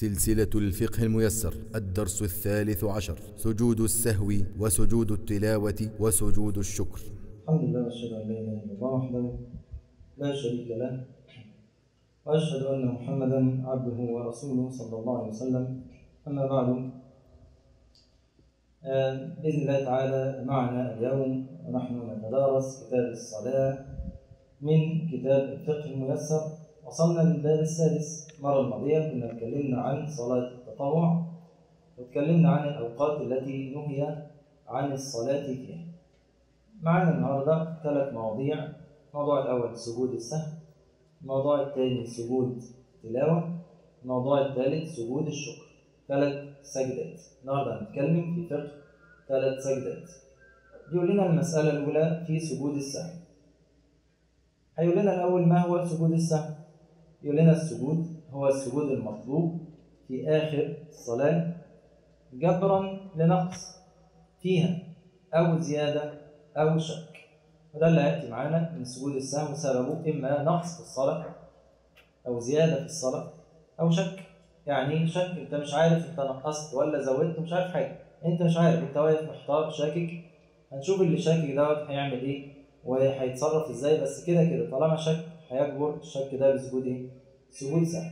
سلسلة الفقه الميسر الدرس الثالث عشر سجود السهو وسجود التلاوة وسجود الشكر الحمد لله واشهد ان لا اله الا الله وحده لا شريك له واشهد ان محمدا عبده ورسوله صلى الله عليه وسلم اما بعد آه، باذن الله تعالى معنا اليوم ونحن نتدارس كتاب الصلاه من كتاب الفقه الميسر وصلنا للباب السادس المره الماضيه كنا اتكلمنا عن صلاه التطوع واتكلمنا عن الاوقات التي نهي عن الصلاه فيها معنا النهارده ثلاث مواضيع الموضوع الأول سجود السهو الموضوع الثاني سجود تلاوة الموضوع الثالث سجود الشكر ثلاث سجدات النهارده هنتكلم في فقه ثلاث سجدات يقول لنا المسألة الأولى في سجود السهو هيقول لنا الأول ما هو سجود السهو يقول لنا السجود هو السجود المطلوب في آخر الصلاة جبرا لنقص فيها أو زيادة أو شك وده اللي هيأتي معانا من سجود السهو سببه إما نقص في الصلاة أو زيادة في الصلاة أو شك يعني شك أنت مش عارف أنت نقصت ولا زودت مش عارف حاجة أنت مش عارف أنت واقف محتار شاكك هنشوف اللي شاكك دوت هيعمل إيه وهيتصرف إزاي بس كده كده طالما شك هيجبر الشك ده بسجود إيه؟ سجود سهو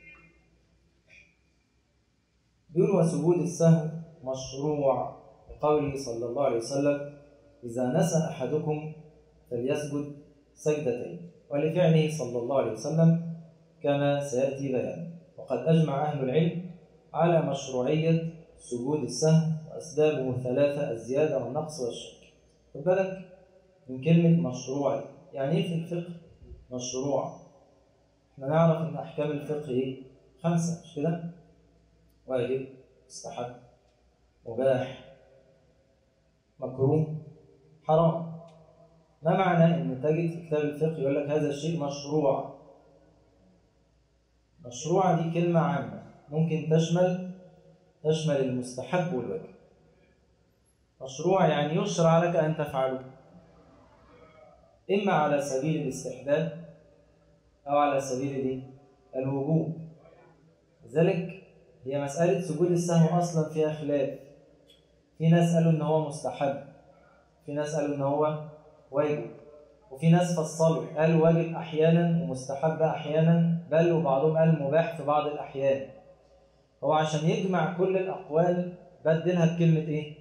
بيقول وسجود السهو مشروع لقوله صلى الله عليه وسلم إذا نسى أحدكم فليسجد سجدتين ولفعله صلى الله عليه وسلم كما سيأتي بيان وقد أجمع أهل العلم على مشروعية سجود السهو وأسبابه ثلاثة الزيادة والنقص والشك خد بالك من كلمة مشروع يعني إيه في الفقه مشروع احنا نعرف إن أحكام الفقه إيه خمسة مش كده واجب مستحب مباح مكروه حرام ما معنى ان تجد في كتاب الفقه يقول لك هذا الشيء مشروع مشروع دي كلمة عامة ممكن تشمل تشمل المستحب والواجب مشروع يعني يشرع لك أن تفعله إما على سبيل الاستحباب أو على سبيل الوجوب لذلك هي مسألة سجود السهو أصلا فيها خلاف في ناس قالوا إن هو مستحب في ناس قالوا إن هو واجب وفي ناس فصلوا قال واجب أحيانا ومستحب أحيانا بل وبعضهم قال مباح في بعض الأحيان هو عشان يجمع كل الأقوال بدلها بكلمة إيه؟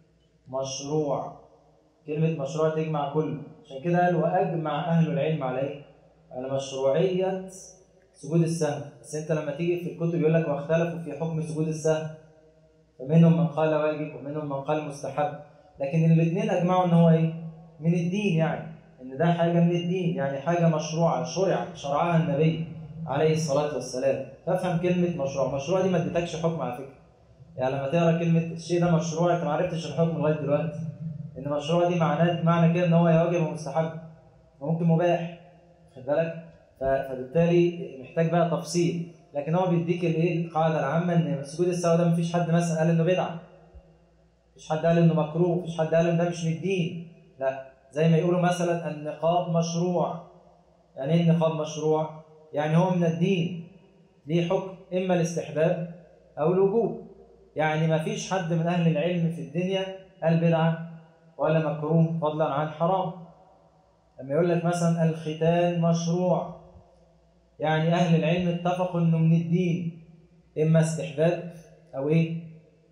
مشروع كلمة مشروع تجمع كله عشان كده قال وأجمع أهل العلم على إيه؟ على مشروعية سجود السهو بس أنت لما تيجي في الكتب يقول لك واختلفوا في حكم سجود السهو فمنهم من قال واجب ومنهم من قال مستحب لكن الاثنين أجمعوا إن هو إيه؟ من الدين يعني ان ده حاجه من الدين يعني حاجه مشروعه شرع شرعها النبي عليه الصلاه والسلام فافهم كلمه مشروع مشروع دي ما اديتكش حكم على فكره يعني لما تقرا كلمه الشيء ده مشروع انت ما عرفتش الحكم لغايه دلوقتي ان مشروع دي معناه معنى كده ان هو يا واجب ومستحب وممكن مباح خد بالك فبالتالي محتاج بقى تفصيل لكن هو بيديك الايه القاعده العامه ان سجود السهو ده مفيش حد مثلا قال انه بدعه مفيش حد قال انه مكروه مفيش حد قال ان ده مش من الدين لا زي ما يقولوا مثلا النقاب مشروع يعني ايه النقاب مشروع يعني هو من الدين ليه حكم اما الاستحباب او الوجوب يعني ما فيش حد من اهل العلم في الدنيا قال بدعه ولا مكروه فضلا عن حرام لما يقول لك مثلا الختان مشروع يعني اهل العلم اتفقوا انه من الدين اما استحباب او ايه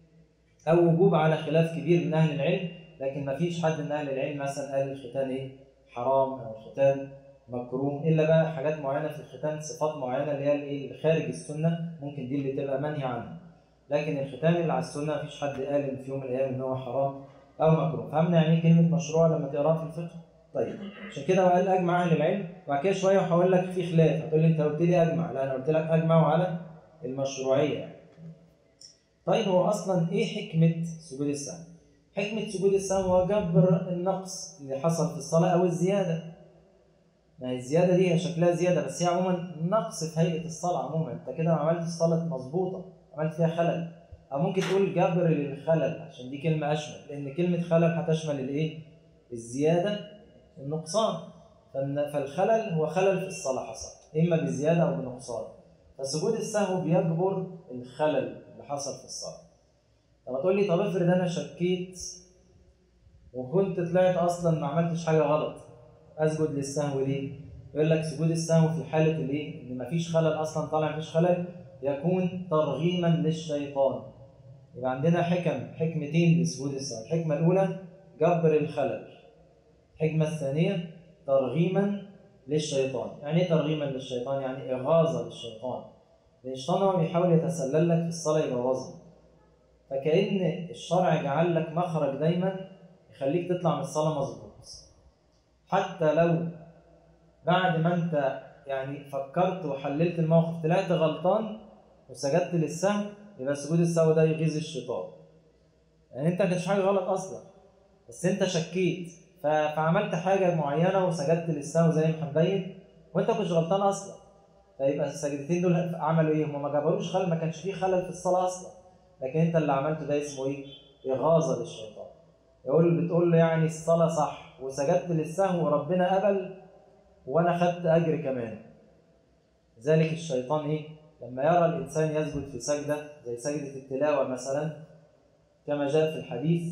او وجوب على خلاف كبير من اهل العلم لكن ما فيش حد من اهل العلم مثلا قال الختان ايه حرام او الختان مكروه الا بقى حاجات معينه في الختان صفات معينه اللي هي الايه خارج السنه ممكن دي اللي تبقى منهي عنها لكن الختان اللي على السنه ما فيش حد قال ان في يوم من الايام ان هو حرام او مكروه فهمنا يعني ايه كلمه مشروع لما تقراها في الفقه طيب عشان كده هو قال اجمع اهل العلم وبعد كده شويه وهقول لك في خلاف هتقول لي انت قلت لي اجمع لا انا قلت لك اجمع على المشروعيه يعني. طيب هو اصلا ايه حكمه سجود السهو حكمة سجود السهو هو جبر النقص اللي حصل في الصلاة أو الزيادة. ما هي الزيادة دي هي شكلها زيادة بس هي عموما نقص في هيئة الصلاة عموما، أنت كده عملت الصلاة مظبوطة، عملت فيها خلل. أو ممكن تقول جبر للخلل عشان دي كلمة أشمل، لأن كلمة خلل هتشمل الإيه؟ الزيادة والنقصان. فالخلل هو خلل في الصلاة حصل، إما بزيادة أو بنقصان. فسجود السهو بيجبر الخلل اللي حصل في الصلاه طب هتقول لي طب افرض انا شكيت وكنت طلعت اصلا ما عملتش حاجه غلط اسجد للسهو ليه؟ يقول لك سجود السهو في حاله الايه؟ ان مفيش خلل اصلا طالع مفيش خلل يكون ترغيما للشيطان يبقى عندنا حكم حكمتين لسجود السهو الحكمه الاولى جبر الخلل الحكمه الثانيه ترغيما للشيطان يعني ايه ترغيما للشيطان يعني اغاظه للشيطان لان الشيطان هو بيحاول يتسلل لك في الصلاه يبوظها فكأن الشرع جعل لك مخرج دايما يخليك تطلع من الصلاة مظبوط حتى لو بعد ما انت يعني فكرت وحللت الموقف طلعت غلطان وسجدت للسهو يبقى سجود السهو ده يغيظ الشيطان يعني انت ما كانش حاجه غلط اصلا بس انت شكيت ف- فعملت حاجه معينه وسجدت للسهو زي ما هنبين وانت مش غلطان اصلا فيبقى السجدتين دول عملوا ايه؟ هم ما جابروش خلل ما كانش فيه خلل في الصلاه اصلا لكن انت اللي عملته ده اسمه ايه؟ اغاظه للشيطان يقول بتقول له يعني الصلاه صح وسجدت للسهو وربنا قبل وانا خدت اجر كمان ذلك الشيطان ايه؟ لما يرى الانسان يسجد في سجده زي سجده التلاوه مثلا كما جاء في الحديث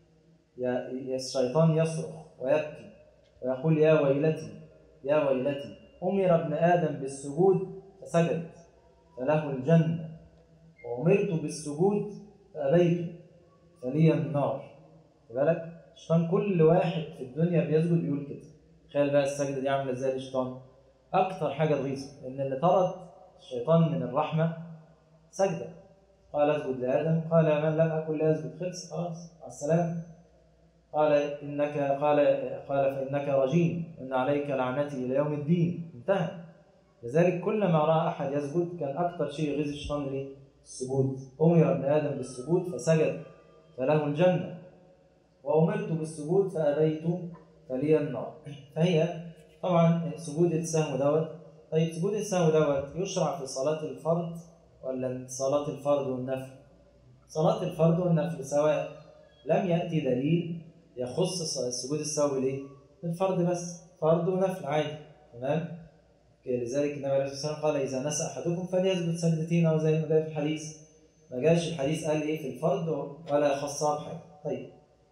يا يا الشيطان يصرخ ويبكي ويقول يا ويلتي يا ويلتي أمر ابن آدم بالسجود فسجد فله الجنة وأمرت بالسجود فأبيت فلي النار خد بالك الشيطان كل واحد في الدنيا بيسجد بيقول كده تخيل بقى السجدة دي عاملة ازاي الشيطان أكتر حاجة تغيظه إن اللي طرد الشيطان من الرحمة سجدة قال اسجد لآدم قال يا من لم أكن لا أسجد خلص خلاص مع السلامة قال إنك قال قال فإنك رجيم إن عليك لعنتي إلى يوم الدين انتهى لذلك كلما رأى أحد يسجد كان أكثر شيء يغيظ الشيطان ليه؟ السجود أمر ابن آدم بالسجود فسجد فله الجنة وأمرت بالسجود فأبيت فلي النار فهي طبعا سجود السهو دوت طيب سجود السهو دوت يشرع في صلاة الفرض ولا صلاة الفرض والنفل؟ صلاة الفرض والنفل سواء لم يأتي دليل يخص سجود السهو ليه؟ الفرض بس فرض ونفل عادي تمام؟ لذلك النبي عليه الصلاه والسلام قال اذا نسى احدكم فليسجد سجدتين او زي ما جاء في الحديث ما جاش الحديث قال ايه في الفرض ولا خصها بحاجه طيب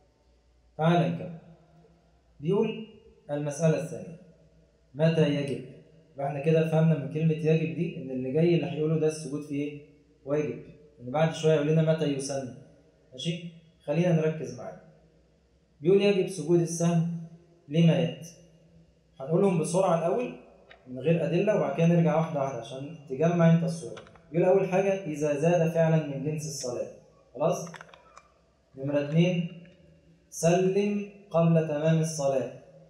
تعال نكمل بيقول المساله الثانيه متى يجب يبقى احنا كده فهمنا من كلمه يجب دي ان اللي جاي اللي هيقوله ده السجود فيه ايه واجب ان بعد شويه يقول لنا متى يسن ماشي خلينا نركز معاه بيقول يجب سجود السهو لما ياتي هنقولهم بسرعه الاول من غير أدلة وبعد كده نرجع واحدة واحدة عشان تجمع أنت الصورة. يقول أول حاجة إذا زاد فعلا من جنس الصلاة. خلاص؟ نمرة اتنين سلم قبل تمام الصلاة.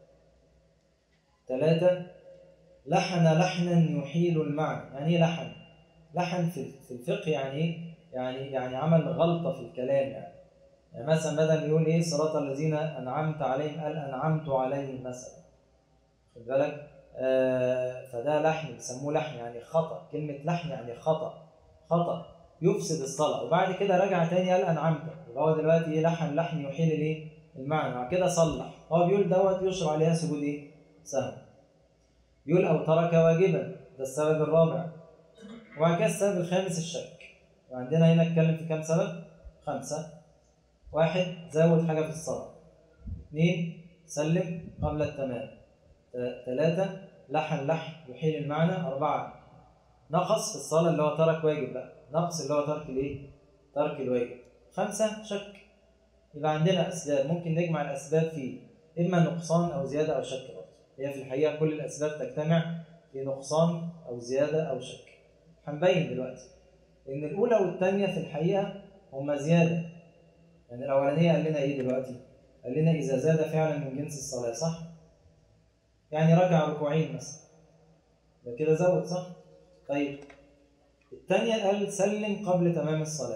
ثلاثة لحن لحنا يحيل المعنى، يعني إيه لحن؟ لحن في في الفقه يعني إيه؟ يعني يعني عمل غلطة في الكلام يعني. يعني مثلا بدل يقول إيه صراط الذين أنعمت عليهم قال أنعمت عليهم مثلا. خد بالك؟ آه فده لحن بيسموه لحن يعني خطأ كلمة لحن يعني خطأ خطأ يفسد الصلاة وبعد كده رجع تاني قال أنعمت يبقى هو دلوقتي إيه لحن لحن يحيل الإيه؟ المعنى بعد كده صلح هو بيقول دوت يشرع عليها سجود إيه؟ سهو بيقول أو ترك واجبا ده السبب الرابع وبعد كده السبب الخامس الشك وعندنا هنا اتكلم في كام سبب؟ خمسة واحد زود حاجة في الصلاة اثنين سلم قبل التمام ثلاثة لحن لحن يحيل المعنى أربعة نقص في الصلاة اللي هو ترك واجب بقى نقص اللي هو ترك الإيه؟ ترك الواجب خمسة شك يبقى عندنا أسباب ممكن نجمع الأسباب في إما نقصان أو زيادة أو شك برضه هي في الحقيقة كل الأسباب تجتمع في نقصان أو زيادة أو شك هنبين دلوقتي إن الأولى والثانية في الحقيقة هما زيادة يعني الأولانية قال لنا إيه دلوقتي؟ قال لنا إذا زاد فعلا من جنس الصلاة صح؟ يعني ركع ركوعين مثلا ده كده زود صح؟ طيب الثانية قال سلم قبل تمام الصلاة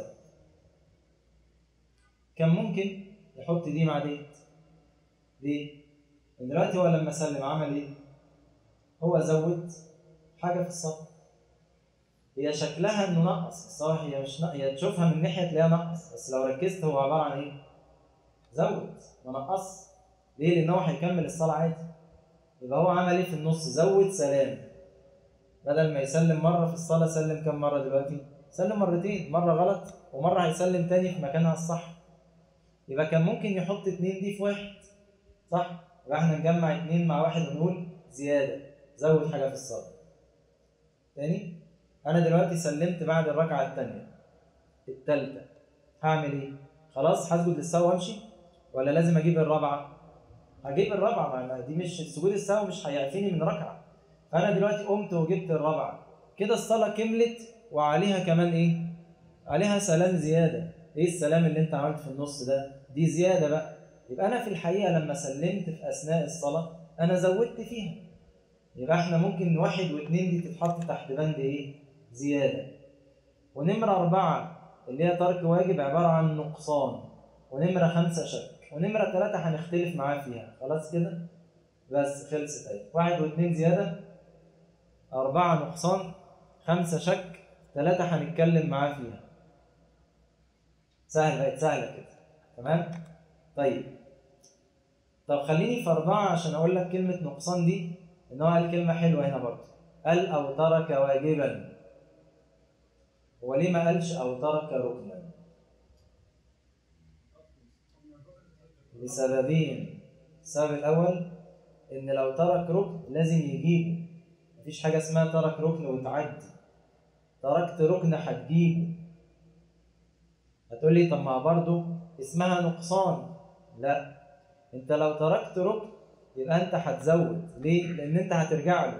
كان ممكن يحط دي مع دي ليه؟ دلوقتي هو لما سلم عمل ايه؟ هو زود حاجة في الصلاة هي شكلها انه نقص الصراحة هي مش نقص هي تشوفها من ناحية تلاقيها نقص بس لو ركزت هو عبارة عن ايه؟ زود ما نقص ليه؟ لأن هو هيكمل الصلاة عادي يبقى هو عمل ايه في النص زود سلام بدل ما يسلم مره في الصلاه سلم كم مره دلوقتي سلم مرتين مره غلط ومره هيسلم تاني في مكانها الصح يبقى كان ممكن يحط اتنين دي في واحد صح يبقى احنا نجمع اتنين مع واحد ونقول زياده زود حاجه في الصلاه تاني انا دلوقتي سلمت بعد الركعه الثانيه الثالثه هعمل ايه خلاص هسجد للسهو وامشي ولا لازم اجيب الرابعه هجيب الرابعه ما دي مش سجود السهو مش هيعفيني من ركعه فانا دلوقتي قمت وجبت الرابعه كده الصلاه كملت وعليها كمان ايه عليها سلام زياده ايه السلام اللي انت عملت في النص ده دي زياده بقى يبقى انا في الحقيقه لما سلمت في اثناء الصلاه انا زودت فيها يبقى احنا ممكن واحد واثنين دي تتحط تحت بند ايه زياده ونمره اربعه اللي هي ترك واجب عباره عن نقصان ونمره خمسه شك ونمره ثلاثه هنختلف معاه فيها خلاص كده بس خلصت اهي واحد واثنين زياده أربعة نقصان خمسة شك ثلاثة هنتكلم معاه فيها سهل بقت سهلة كده تمام طيب طب خليني في أربعة عشان أقول لك كلمة نقصان دي إن هو قال كلمة حلوة هنا برضه قال أو ترك واجبا هو ليه ما قالش أو ترك ركنا لسببين السبب الأول إن لو ترك ركن لازم يجيبه مفيش حاجة اسمها ترك ركن وتعدي تركت ركن هتجيبه هتقول لي طب ما برضه اسمها نقصان لا انت لو تركت ركن يبقى انت هتزود ليه؟ لان انت هترجع له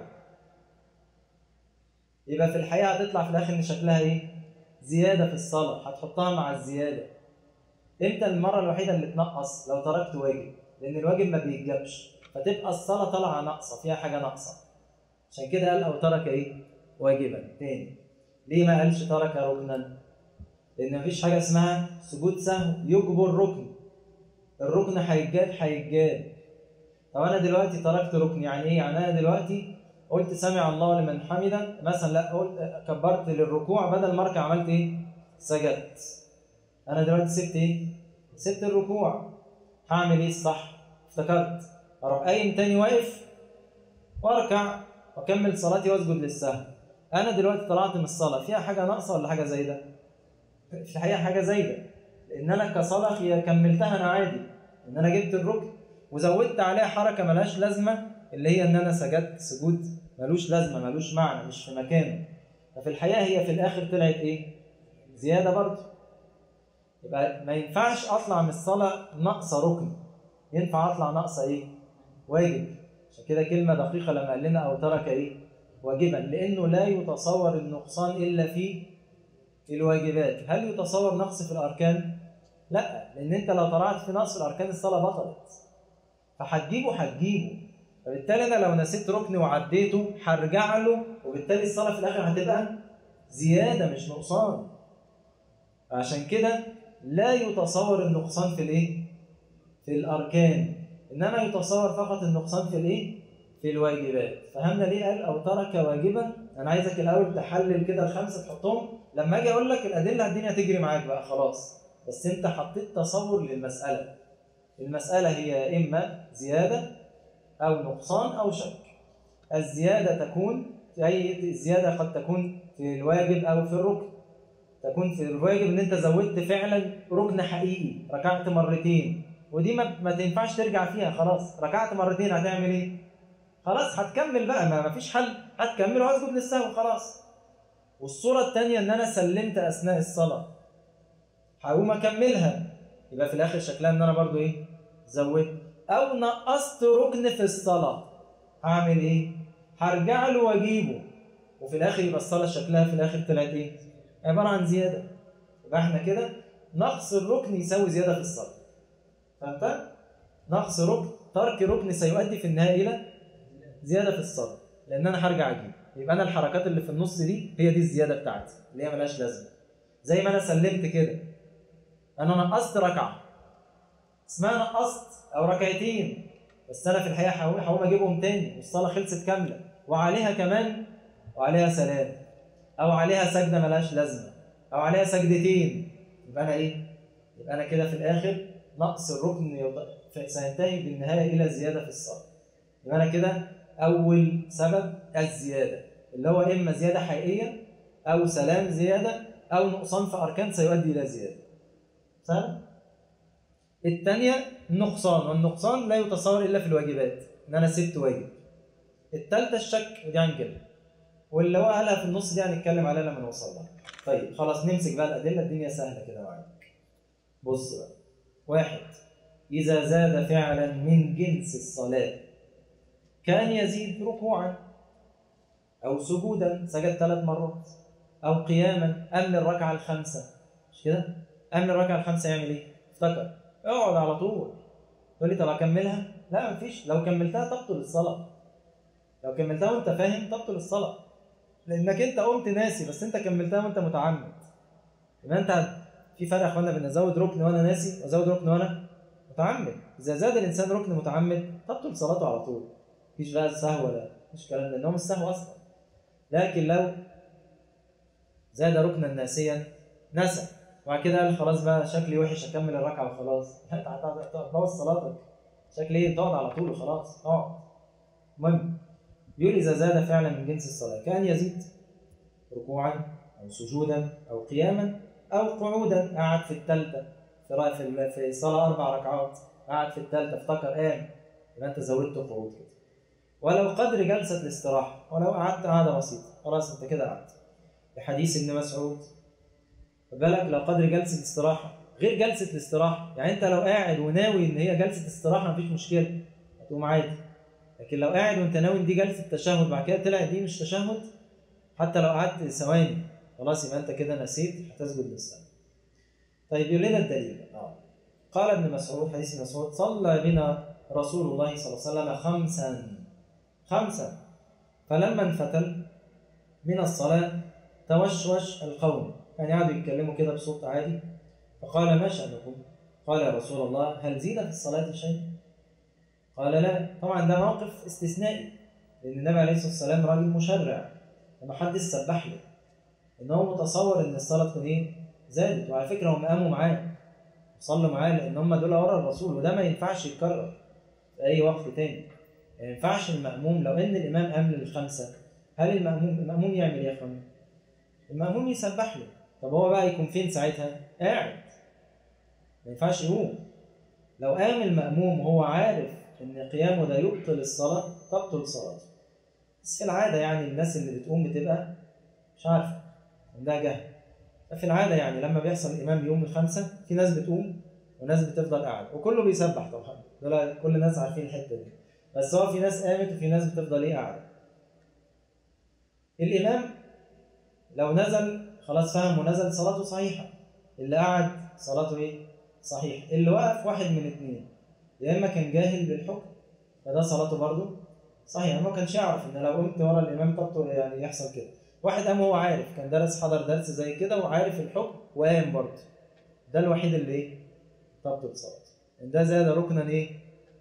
يبقى في الحقيقة هتطلع في الآخر إن شكلها إيه؟ زيادة في الصلاة هتحطها مع الزيادة امتى المرة الوحيدة اللي تنقص لو تركت واجب لأن الواجب ما بيتجابش فتبقى الصلاة طالعة ناقصة فيها حاجة ناقصة عشان كده قال أو ترك إيه؟ واجبا تاني ليه ما قالش ترك ركنا؟ لأن مفيش حاجة اسمها سجود سهو يجبر ركن الركن هيتجاب هيتجاب طب أنا دلوقتي تركت ركن يعني إيه؟ يعني أنا دلوقتي قلت سمع الله لمن حمدا مثلا لا قلت كبرت للركوع بدل ما اركع عملت ايه؟ سجدت انا دلوقتي سبت ايه؟ سبت الركوع هعمل ايه الصح؟ افتكرت اروح قايم تاني واقف واركع واكمل صلاتي واسجد للسهو انا دلوقتي طلعت من الصلاه فيها حاجه ناقصه ولا حاجه زايده؟ في الحقيقه حاجه زايده لان انا كصلاه هي كملتها انا عادي ان انا جبت الركن وزودت عليها حركه ملهاش لازمه اللي هي ان انا سجدت سجود ملوش لازمه ملوش معنى مش في مكانه ففي الحقيقه هي في الاخر طلعت ايه؟ زياده برضه يبقى ما ينفعش اطلع من الصلاه ناقصه ركن ينفع اطلع ناقصه ايه؟ واجب عشان كده كلمه دقيقه لما قال لنا او ترك ايه؟ واجبا لانه لا يتصور النقصان الا في الواجبات هل يتصور نقص في الاركان؟ لا لان انت لو طلعت في نقص في الاركان الصلاه بطلت فهتجيبه هتجيبه فبالتالي انا لو نسيت ركن وعديته هرجع له وبالتالي الصلاه في الاخر هتبقى زياده مش نقصان عشان كده لا يتصور النقصان في الايه في الاركان انما يتصور فقط النقصان في الايه في الواجبات فهمنا ليه قال او ترك واجبا انا عايزك الاول تحلل كده الخمسه تحطهم لما اجي اقول لك الادله الدنيا تجري معاك بقى خلاص بس انت حطيت تصور للمساله المساله هي اما زياده أو نقصان أو شك الزيادة تكون في أي الزيادة قد تكون في الواجب أو في الركن تكون في الواجب إن أنت زودت فعلا ركن حقيقي ركعت مرتين ودي ما, ما تنفعش ترجع فيها خلاص ركعت مرتين هتعمل إيه؟ خلاص هتكمل بقى ما فيش حل هتكمل وهسجد للسهو خلاص والصورة الثانية إن أنا سلمت أثناء الصلاة هقوم أكملها يبقى في الآخر شكلها إن أنا برضو إيه؟ زودت او نقصت ركن في الصلاه هعمل ايه هرجع له واجيبه وفي الاخر يبقى الصلاه شكلها في الاخر طلعت ايه عباره عن زياده يبقى احنا كده نقص الركن يساوي زياده في الصلاه فهمت نقص ركن ترك ركن سيؤدي في النهايه الى زياده في الصلاه لان انا هرجع اجيب يبقى انا الحركات اللي في النص دي هي دي الزياده بتاعتي اللي هي ملهاش لازمه زي ما انا سلمت كده انا نقصت ركعه اسمها نقصت او ركعتين بس انا في الحقيقه هقوم اجيبهم تاني والصلاه خلصت كامله وعليها كمان وعليها سلام او عليها سجده ملهاش لازمه او عليها سجدتين يبقى انا ايه؟ يبقى انا كده في الاخر نقص الركن سينتهي بالنهايه الى زياده في الصلاه يبقى انا كده اول سبب الزياده اللي هو اما زياده حقيقيه او سلام زياده او نقصان في اركان سيؤدي الى زياده سهل الثانيه نقصان والنقصان لا يتصور الا في الواجبات ان انا سبت واجب الثالثه الشك ودي هنجيبها واللي هو قالها في النص دي هنتكلم عليها لما نوصل لها طيب خلاص نمسك بقى الادله الدنيا سهله كده معاك بص بقى واحد إذا زاد فعلا من جنس الصلاة كان يزيد ركوعا أو سجودا سجد ثلاث مرات أو قياما قبل الركعة الخامسة مش كده؟ قبل الركعة الخامسة يعمل إيه؟ افتكر اقعد على طول تقول لي طب أكملها؟ لا مفيش لو كملتها تبطل الصلاة لو كملتها وأنت فاهم تبطل الصلاة لأنك أنت قمت ناسي بس أنت كملتها وأنت متعمد يبقى أنت في فرق يا اخوانا بين ازود ركن وانا ناسي وازود ركن وانا متعمد اذا زاد الانسان ركن متعمد تبطل صلاته على طول مفيش بقى سهو ولا مفيش كلام ده ان هو مش سهو اصلا لكن لو زاد ركنا ناسيا نسى وبعد كده قال خلاص بقى شكلي وحش اكمل الركعه وخلاص تبوظ صلاتك شكلي ايه تقعد على طول وخلاص اقعد المهم يقول اذا زاد فعلا من جنس الصلاه كان يزيد ركوعا او سجودا او قياما او قعودا قعد في الثالثه في في في صلاه اربع ركعات قعد في الثالثه افتكر قام يبقى انت زودت قعود كده ولو قدر جلسه الاستراحه ولو قعدت قعده بسيطه خلاص انت كده قعدت لحديث ابن مسعود خد بالك لو قدر جلسه الاستراحه غير جلسه الاستراحه يعني انت لو قاعد وناوي ان هي جلسه استراحه مفيش مشكله هتقوم عادي لكن لو قاعد وانت ناوي ان دي جلسه تشهد بعد كده طلعت دي مش تشهد حتى لو قعدت ثواني خلاص يبقى انت كده نسيت هتسجد للسلام طيب يقول لنا الدليل اه قال ابن مسعود حديث ابن مسعود صلى بنا رسول الله صلى الله عليه وسلم خمسا خمسا فلما انفتل من الصلاة توشوش القوم يعني قعدوا يتكلموا كده بصوت عالي فقال ما شأنكم؟ قال يا رسول الله هل زيد في الصلاة شيء؟ قال لا طبعا ده موقف استثنائي لأن النبي عليه الصلاة والسلام راجل مشرع لما حد سبح له ان هو متصور ان الصلاه تكون ايه؟ زادت وعلى فكره هم قاموا معاه صلوا معاه لان هم دول ورا الرسول وده ما ينفعش يتكرر في اي وقت تاني ما ينفعش المأموم لو ان الامام قام للخمسه هل المأموم المأموم يعمل ايه يا اخوانا؟ المأموم يسبح له طب هو بقى يكون فين ساعتها؟ قاعد ما ينفعش يقوم لو قام المأموم وهو عارف ان قيامه ده يبطل الصلاه تبطل صلاته بس في العاده يعني الناس اللي بتقوم بتبقى مش عارفه عندها جهل في العاده يعني لما بيحصل الامام يوم الخمسه في ناس بتقوم وناس بتفضل قاعده وكله بيسبح طبعا دول كل الناس عارفين الحته دي بس هو في ناس قامت وفي ناس بتفضل ايه قاعده الامام لو نزل خلاص فهم ونزل صلاته صحيحه اللي قعد صلاته ايه صحيح اللي وقف واحد من اثنين يا اما كان جاهل بالحكم فده صلاته برضه صحيح ما كانش يعرف ان لو قمت ورا الامام تبطل يعني يحصل كده واحد قام هو عارف كان درس حضر درس زي كده وعارف الحكم وقام برضه ده الوحيد اللي ايه تبطل صلاته ده زاد ركنا ايه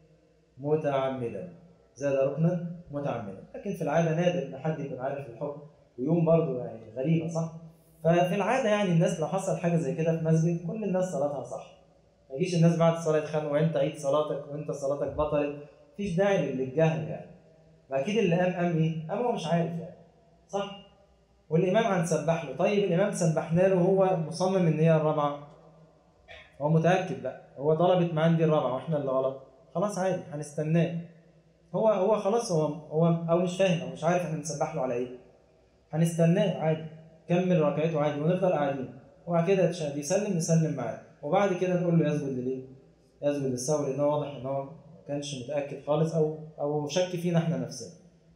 متعمدا زاد ركنا متعمدا لكن في العاده نادر ان حد يكون عارف الحكم ويوم برضه يعني غريبه صح ففي العاده يعني الناس لو حصل حاجه زي كده في مسجد كل الناس صلاتها صح ما يجيش الناس بعد الصلاه يتخانقوا وانت عيد صلاتك وانت صلاتك بطلت مفيش داعي للجهل يعني فاكيد اللي قام قام ايه؟ قام هو مش عارف يعني صح؟ والامام هنسبح له طيب الامام سبحنا له وهو مصمم ان هي الرابعه هو متاكد بقى هو طلبت معاه دي الرابعه واحنا اللي غلط خلاص عادي هنستناه هو هو خلاص هو هو او مش فاهم او مش عارف احنا بنسبح له على ايه هنستناه عادي كمل ركعته عادي ونفضل قاعدين وبعد كده يسلم نسلم معاه وبعد كده نقول له يسجد لليه؟ يسجد للسهو لان هو واضح ان هو ما كانش متاكد خالص او او شك فينا احنا نفسنا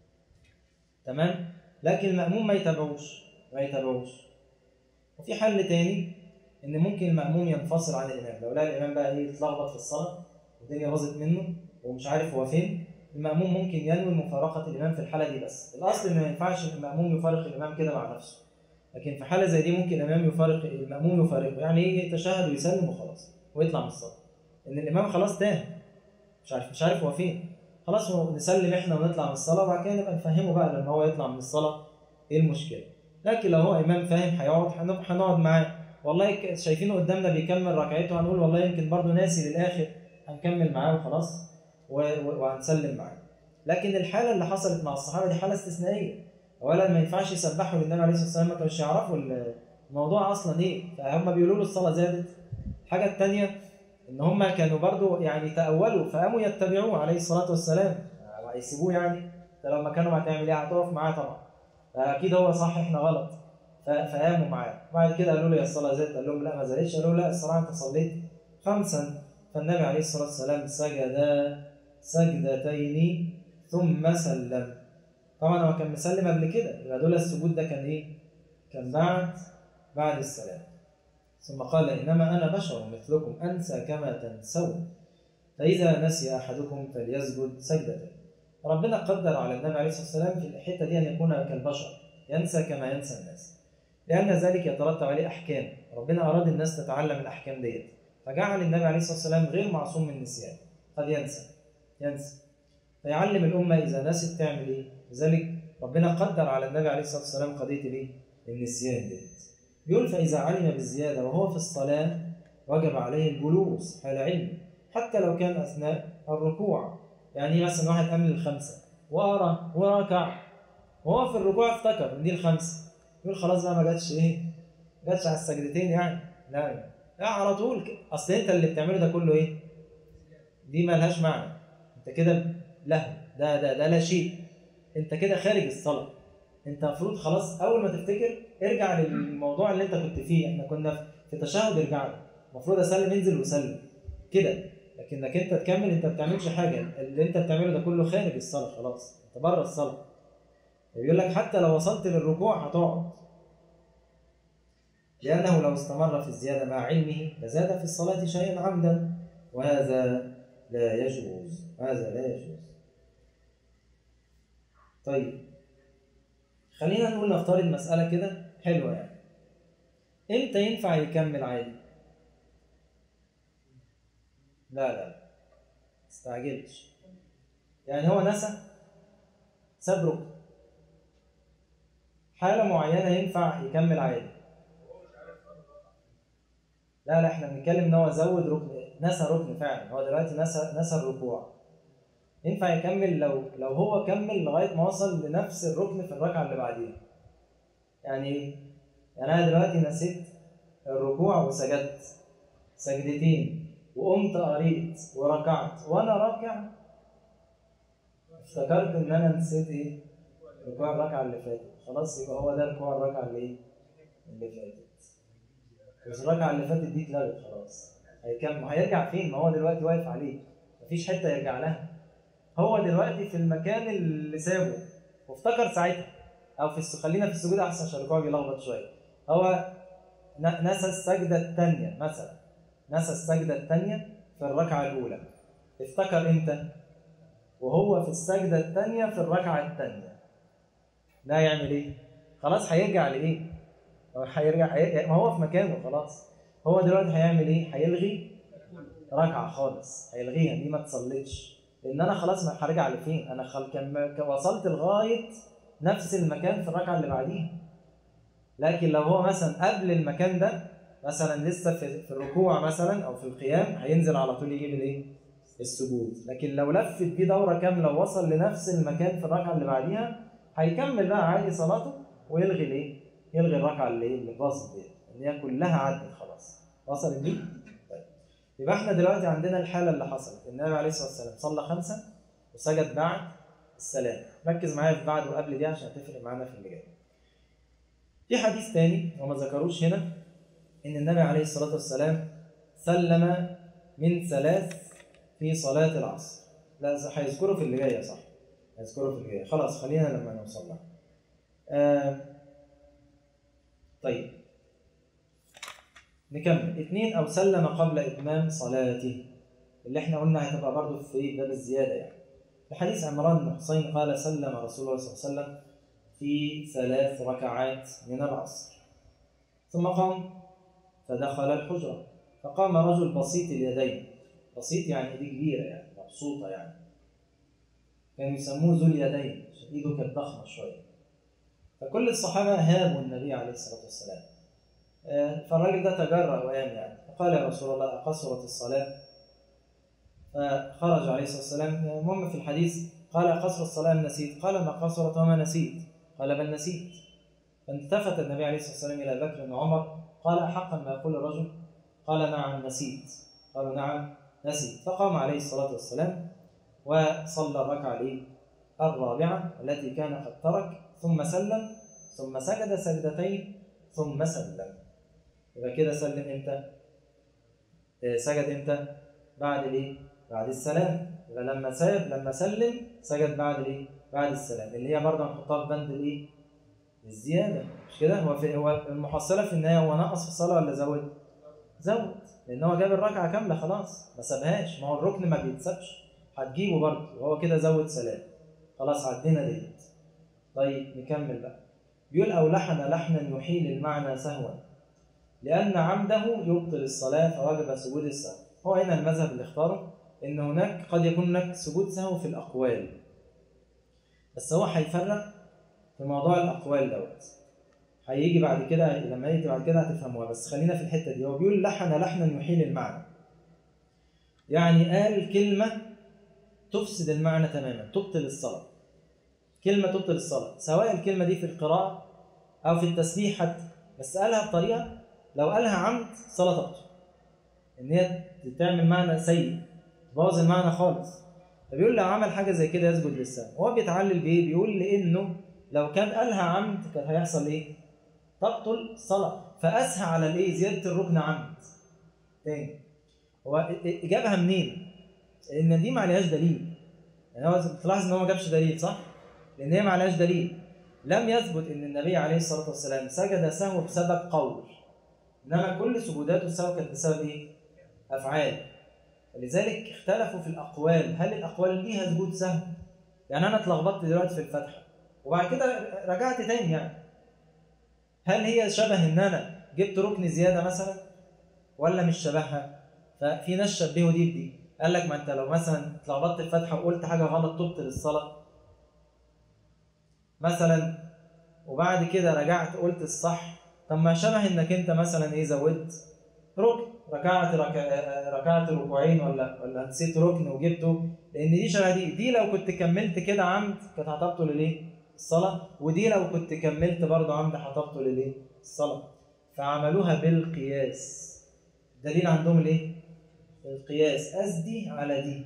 تمام لكن المأموم ما يتابعوش ما يتابعوش وفي حل تاني ان ممكن المأموم ينفصل عن الامام لو لقى الامام بقى ايه اتلخبط في الصلاه والدنيا باظت منه ومش عارف هو فين المأموم ممكن ينوي مفارقة الإمام في الحالة دي بس، الأصل إن ما ينفعش المأموم يفارق الإمام كده مع نفسه، لكن في حالة زي دي ممكن الإمام يفارق المأموم يفارقه، يعني يجي يتشهد ويسلم وخلاص ويطلع من الصلاة. إن الإمام خلاص تاه مش عارف مش عارف هو فين، خلاص هو نسلم إحنا ونطلع من الصلاة وبعد كده نبقى نفهمه بقى لما هو يطلع من الصلاة إيه المشكلة. لكن لو هو إمام فاهم هيقعد هنقعد معاه، والله شايفينه قدامنا بيكمل ركعته هنقول والله يمكن برضه ناسي للآخر هنكمل معاه وخلاص وهنسلم معاه. لكن الحالة اللي حصلت مع الصحابة دي حالة استثنائية اولا ما ينفعش يسبحوا للنبي عليه الصلاه والسلام ما كانوش يعرفوا الموضوع اصلا ايه فهم بيقولوا له الصلاه زادت الحاجه الثانيه ان هم كانوا برضو يعني تاولوا فقاموا يتبعوه عليه الصلاه والسلام هيسيبوه يعني ده لو مكانهم هتعمل ايه هتقف معاه طبعا فاكيد هو صح احنا غلط فقاموا معاه بعد كده قالوا له يا الصلاه زادت قال لهم لا ما زادتش قالوا لا الصلاه انت صليت خمسا فالنبي عليه الصلاه والسلام سجد سجدتين ثم سلم طبعا هو كان مسلم قبل كده يبقى دول السجود ده كان ايه؟ كان بعد بعد السلام ثم قال انما انا بشر مثلكم انسى كما تنسون فاذا نسي احدكم فليسجد سجدتين ربنا قدر على النبي عليه الصلاه والسلام في الحته دي ان يكون كالبشر ينسى كما ينسى الناس لان ذلك يترتب عليه احكام ربنا اراد الناس تتعلم الاحكام ديت فجعل النبي عليه الصلاه والسلام غير معصوم من النسيان قد ينسى ينسى فيعلم الامه اذا نست تعمل ايه لذلك ربنا قدر على النبي عليه الصلاه والسلام قضيه الايه النسيان ديت بيقول فاذا علم بالزياده وهو في الصلاه وجب عليه الجلوس حال علمه حتى لو كان اثناء الركوع يعني مثلا واحد قام الخمسه وقرا وركع وهو في الركوع افتكر ان دي الخمسه يقول خلاص بقى ما جاتش ايه؟ ما جاتش على السجدتين يعني لا لا على طول اصل انت اللي بتعمله ده كله ايه؟ دي مالهاش معنى انت كده له ده ده ده لا شيء انت كده خارج الصلاه انت المفروض خلاص اول ما تفتكر ارجع للموضوع اللي انت كنت فيه احنا كنا في تشهد ارجع له المفروض اسلم انزل وسلم كده لكنك انت تكمل انت ما بتعملش حاجه اللي انت بتعمله ده كله خارج الصلاه خلاص انت بره الصلاه بيقول لك حتى لو وصلت للركوع هتقعد لأنه لو استمر في الزيادة مع علمه لزاد في الصلاة شيئا عمدا وهذا لا يجوز هذا لا يجوز طيب خلينا نقول نفترض مسألة كده حلوة يعني امتى ينفع يكمل عادي؟ لا لا استعجلش يعني هو نسى ساب ركن حالة معينة ينفع يكمل عادي لا لا احنا بنتكلم ان هو زود ركن نسى ركن فعلا هو دلوقتي نسى نسى الركوع ينفع يكمل لو لو هو كمل لغايه ما وصل لنفس الركن في الركعه اللي بعديها يعني ايه يعني انا دلوقتي نسيت الركوع وسجدت سجدتين وقمت قريت وركعت وانا راكع افتكرت ان انا نسيت ايه ركوع الركعه اللي فاتت خلاص يبقى هو ده ركوع الركعه اللي ايه اللي فاتت بس الركعه اللي فاتت دي اتلغت خلاص هيكمل هيرجع فين ما هو دلوقتي واقف عليه مفيش حته يرجع لها هو دلوقتي في المكان اللي سابه وافتكر ساعتها او في الس... خلينا في السجود احسن عشان الركوع بيلخبط شويه هو ن... نسى السجده الثانيه مثلا نسى السجده الثانيه في الركعه الاولى افتكر امتى وهو في السجده الثانيه في الركعه الثانيه ده يعمل ايه خلاص هيرجع لايه هيرجع هي... ما هو في مكانه خلاص هو دلوقتي هيعمل ايه هيلغي ركعه خالص هيلغيها دي ما تصليتش لان انا خلاص ما هرجع لفين انا خل... كان وصلت لغايه نفس المكان في الركعه اللي بعديها لكن لو هو مثلا قبل المكان ده مثلا لسه في, في الركوع مثلا او في القيام هينزل على طول يجيب الايه السجود لكن لو لفت بيه دوره كامله ووصل لنفس المكان في الركعه اللي بعديها هيكمل بقى عادي صلاته ويلغي الايه يلغي الركعه اللي ايه اللي باظت دي اللي هي كلها عدت خلاص وصلت دي طيب يبقى احنا دلوقتي عندنا الحاله اللي حصلت النبي عليه الصلاه والسلام صلى خمسه وسجد بعد السلام ركز معايا في بعد وقبل دي عشان هتفرق معانا في اللي جاي في حديث تاني وما ذكروش هنا ان النبي عليه الصلاه والسلام سلم من ثلاث في صلاه العصر لا هيذكره في اللي جايه صح هيذكره في اللي جايه خلاص خلينا لما نوصل لها آه طيب نكمل اثنين او سلم قبل اتمام صلاته اللي احنا قلنا هتبقى برضه في باب الزياده يعني في حديث عمران بن حسين قال سلم رسول الله صلى الله عليه وسلم في ثلاث ركعات من العصر ثم قام فدخل الحجرة فقام رجل بسيط اليدين بسيط يعني ايديه كبيرة يعني مبسوطة يعني كانوا يسموه ذو اليدين عشان ايده كانت ضخمة شوية فكل الصحابة هابوا النبي عليه الصلاة والسلام فالراجل ده تجرأ وقام يعني فقال يا رسول الله أقصرت الصلاة فخرج عليه الصلاة والسلام المهم في الحديث قال قصر الصلاة نسيت قال ما قصرت وما نسيت قال بل نسيت فالتفت النبي عليه الصلاة والسلام إلى بكر وعمر قال أحقا ما يقول الرجل قال نعم نسيت قالوا نعم نسيت فقام عليه الصلاة والسلام وصلى الركعة الرابعة التي كان قد ترك ثم سلم ثم سجد سجدتين ثم سلم يبقى كده سلم امتى؟ آه، سجد امتى؟ بعد الايه؟ بعد السلام يبقى لما ساب لما سلم سجد بعد الايه؟ بعد السلام اللي هي برضه هنحطها في بند الايه؟ الزيادة مش كده؟ هو في هو المحصلة في النهاية هو نقص في الصلاة ولا زود؟ زود لأن هو جاب الركعة كاملة خلاص ما سابهاش ما هو الركن ما بيتسابش هتجيبه برضه وهو كده زود سلام خلاص عدينا ديت طيب نكمل بقى بيقول أو لحن لحنا يحيل المعنى سهوا لأن عمده يبطل الصلاة فوجب سجود السهو هو هنا المذهب اللي اختاره إن هناك قد يكون هناك سجود سهو في الأقوال بس هو هيفرق في موضوع الأقوال دوت هيجي بعد كده لما يجي بعد كده هتفهموها بس خلينا في الحتة دي هو بيقول لحن لحنا يحيل المعنى يعني قال كلمة تفسد المعنى تماما تبطل الصلاة كلمة تبطل الصلاة سواء الكلمة دي في القراءة أو في التسبيح حتى بس قالها بطريقة لو قالها عمد صلاة تبطل إن هي تعمل معنى سيء تبوظ المعنى خالص فبيقول لو عمل حاجة زي كده يسجد للسهو هو بيتعلل بإيه؟ بيقول لأنه لو كان قالها عمد كان هيحصل إيه؟ تبطل الصلاة فأسهى على الإيه؟ زيادة الركن عمد تاني هو جابها منين؟ لأن دي ما عليهاش دليل يعني هو تلاحظ إن هو ما جابش دليل صح؟ لأن هي ما عليهاش دليل لم يثبت ان النبي عليه الصلاه والسلام سجد سهو بسبب قول انما كل سجوداته السهو كانت بسبب ايه؟ افعال لذلك اختلفوا في الاقوال هل الاقوال ليها سجود سهو؟ يعني انا اتلخبطت دلوقتي في الفتحه وبعد كده رجعت تاني يعني هل هي شبه ان انا جبت ركن زياده مثلا ولا مش شبهها؟ ففي ناس شبهوا دي بدي قال لك ما انت لو مثلا اتلخبطت في الفتحه وقلت حاجه غلط تبطل الصلاه مثلا وبعد كده رجعت قلت الصح طب ما شبه انك انت مثلا ايه زودت ركن ركعت ركع ركعت ركوعين ولا ولا نسيت ركن وجبته لان دي شبه دي دي لو كنت كملت كده عمد كانت هتبطل الايه؟ الصلاه ودي لو كنت كملت برضه عمد هتبطل الايه؟ الصلاه فعملوها بالقياس الدليل عندهم الايه؟ القياس قصدي على دي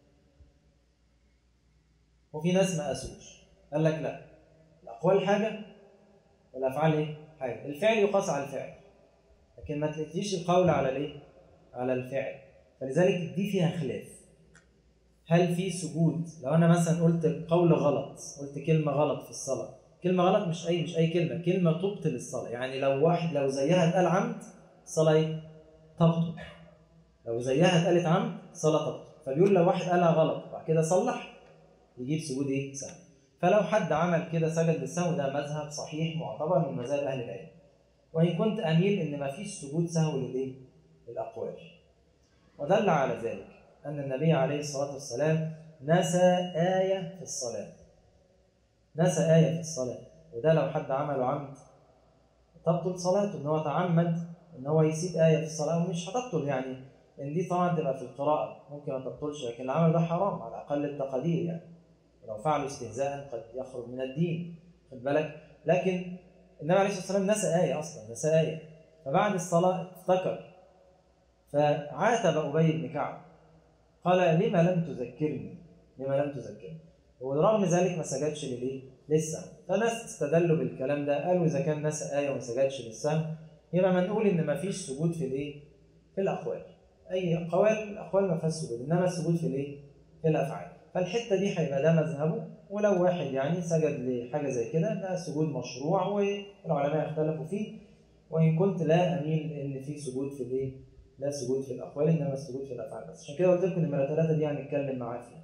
وفي ناس ما قاسوش قال لك لا الأقوال حاجة والأفعال إيه؟ حاجة الفعل يقاس على الفعل لكن ما تلاقيش القول على الإيه؟ على الفعل فلذلك دي فيها خلاف هل في سجود لو أنا مثلا قلت قول غلط قلت كلمة غلط في الصلاة كلمة غلط مش أي مش أي كلمة كلمة تبطل الصلاة يعني لو واحد لو زيها اتقال عمد الصلاة إيه؟ تبطل لو زيها اتقالت عمد الصلاة تبطل فبيقول لو واحد قالها غلط وبعد كده صلح يجيب سجود إيه؟ سهل فلو حد عمل كده سجد للسهو ده مذهب صحيح معتبر من مذاهب اهل العلم وان كنت اميل ان ما فيش سجود سهو للايه للاقوال ودل على ذلك ان النبي عليه الصلاه والسلام نسى ايه في الصلاه نسى ايه في الصلاه وده لو حد عمله عمد تبطل صلاته ان هو تعمد ان هو يسيب ايه في الصلاه ومش هتبطل يعني ان دي طبعا تبقى في القراءه ممكن ما تبطلش لكن العمل ده حرام على اقل التقادير يعني لو فعلوا استهزاء قد يخرج من الدين خد بالك لكن النبي عليه الصلاه والسلام نسى ايه اصلا نسى ايه فبعد الصلاه افتكر فعاتب ابي بن كعب قال لما لم تذكرني لما لم تذكرني ورغم ذلك ما سجدش للايه للسهو فناس استدلوا بالكلام ده قالوا اذا كان نسى ايه وما سجدش للسهو يبقى ما نقول ان ما فيش سجود في الايه في الاقوال اي اقوال الاقوال ما فيهاش سجود انما السجود في الايه في الافعال فالحته دي هيبقى ده مذهبه ولو واحد يعني سجد لحاجه زي كده ده سجود مشروع والعلماء اختلفوا فيه وان كنت لا اميل ان في سجود في الايه؟ لا سجود في الاقوال انما السجود في الافعال بس عشان كده قلت لكم نمره ثلاثه دي هنتكلم معاه فيها.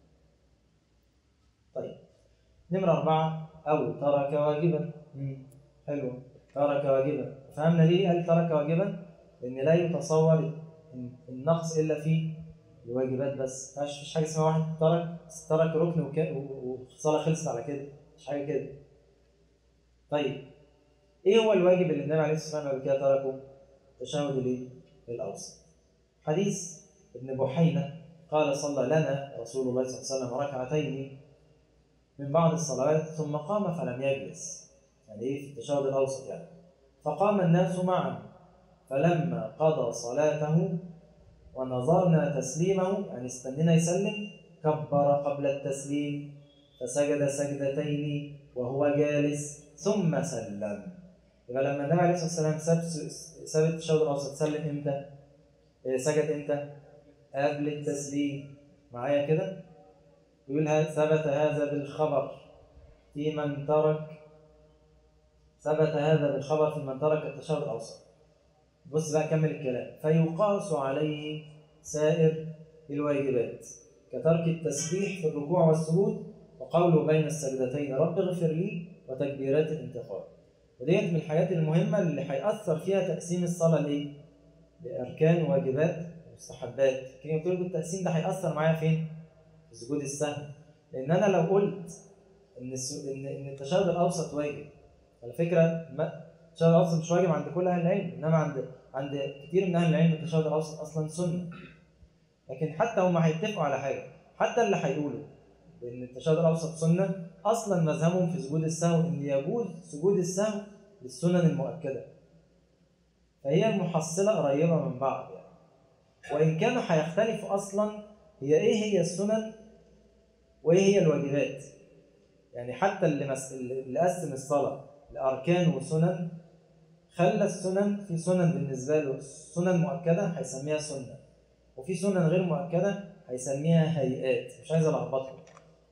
طيب نمره اربعه او ترك واجبا حلو ترك واجبا فهمنا ليه قال ترك واجبا؟ لان لا يتصور النقص الا في الواجبات بس مفيش مفيش حاجه اسمها واحد ترك ترك ركن والصلاه خلصت على كده مش حاجه كده طيب ايه هو الواجب اللي النبي عليه الصلاه والسلام قبل كده تركه؟ التشهد الايه؟ الاوسط حديث ابن بحينه قال صلى لنا رسول الله صلى الله عليه وسلم ركعتين من بعض الصلوات ثم قام فلم يجلس يعني ايه في التشهد الاوسط يعني فقام الناس معه فلما قضى صلاته ونظرنا تسليمه يعني استنينا يسلم كبر قبل التسليم فسجد سجدتين وهو جالس ثم سلم يبقى لما النبي عليه الصلاه والسلام ساب ساب التشهد الاوسط سلم امتى؟ إيه، سجد امتى؟ قبل التسليم معايا كده؟ يقول هذا ثبت هذا بالخبر في من ترك ثبت هذا بالخبر في من ترك التشهد الاوسط بص بقى كمل الكلام فيقاس عليه سائر الواجبات كترك التسبيح في الركوع والسجود وقوله بين السجدتين رب اغفر لي وتكبيرات الانتقال وديت من الحاجات المهمة اللي هيأثر فيها تقسيم الصلاة لإيه؟ لأركان وواجبات ومستحبات كده قلت لكم التقسيم ده هيأثر معايا فين؟ في سجود السهو لأن أنا لو قلت إن الس- إن إن التشهد الأوسط واجب على فكرة ما التشهد الأوسط مش واجب عند كل أهل العلم إنما عند عند كتير من أهل العلم التشهد الأوسط أصلا سنة لكن حتى هم هيتفقوا على حاجة حتى اللي هيقولوا ان التشهد الاوسط سنه اصلا مذهبهم في سجود السهو ان يجوز سجود السهو للسنن المؤكده فهي المحصله قريبه من بعض يعني وان كانوا هيختلفوا اصلا هي ايه هي السنن وايه هي الواجبات يعني حتى اللي مس... اللي قسم الصلاه لاركان وسنن خلى السنن في سنن بالنسبه له سنن مؤكده هيسميها سنه وفي سنن غير مؤكده هيسميها هيئات مش عايز الخبطهم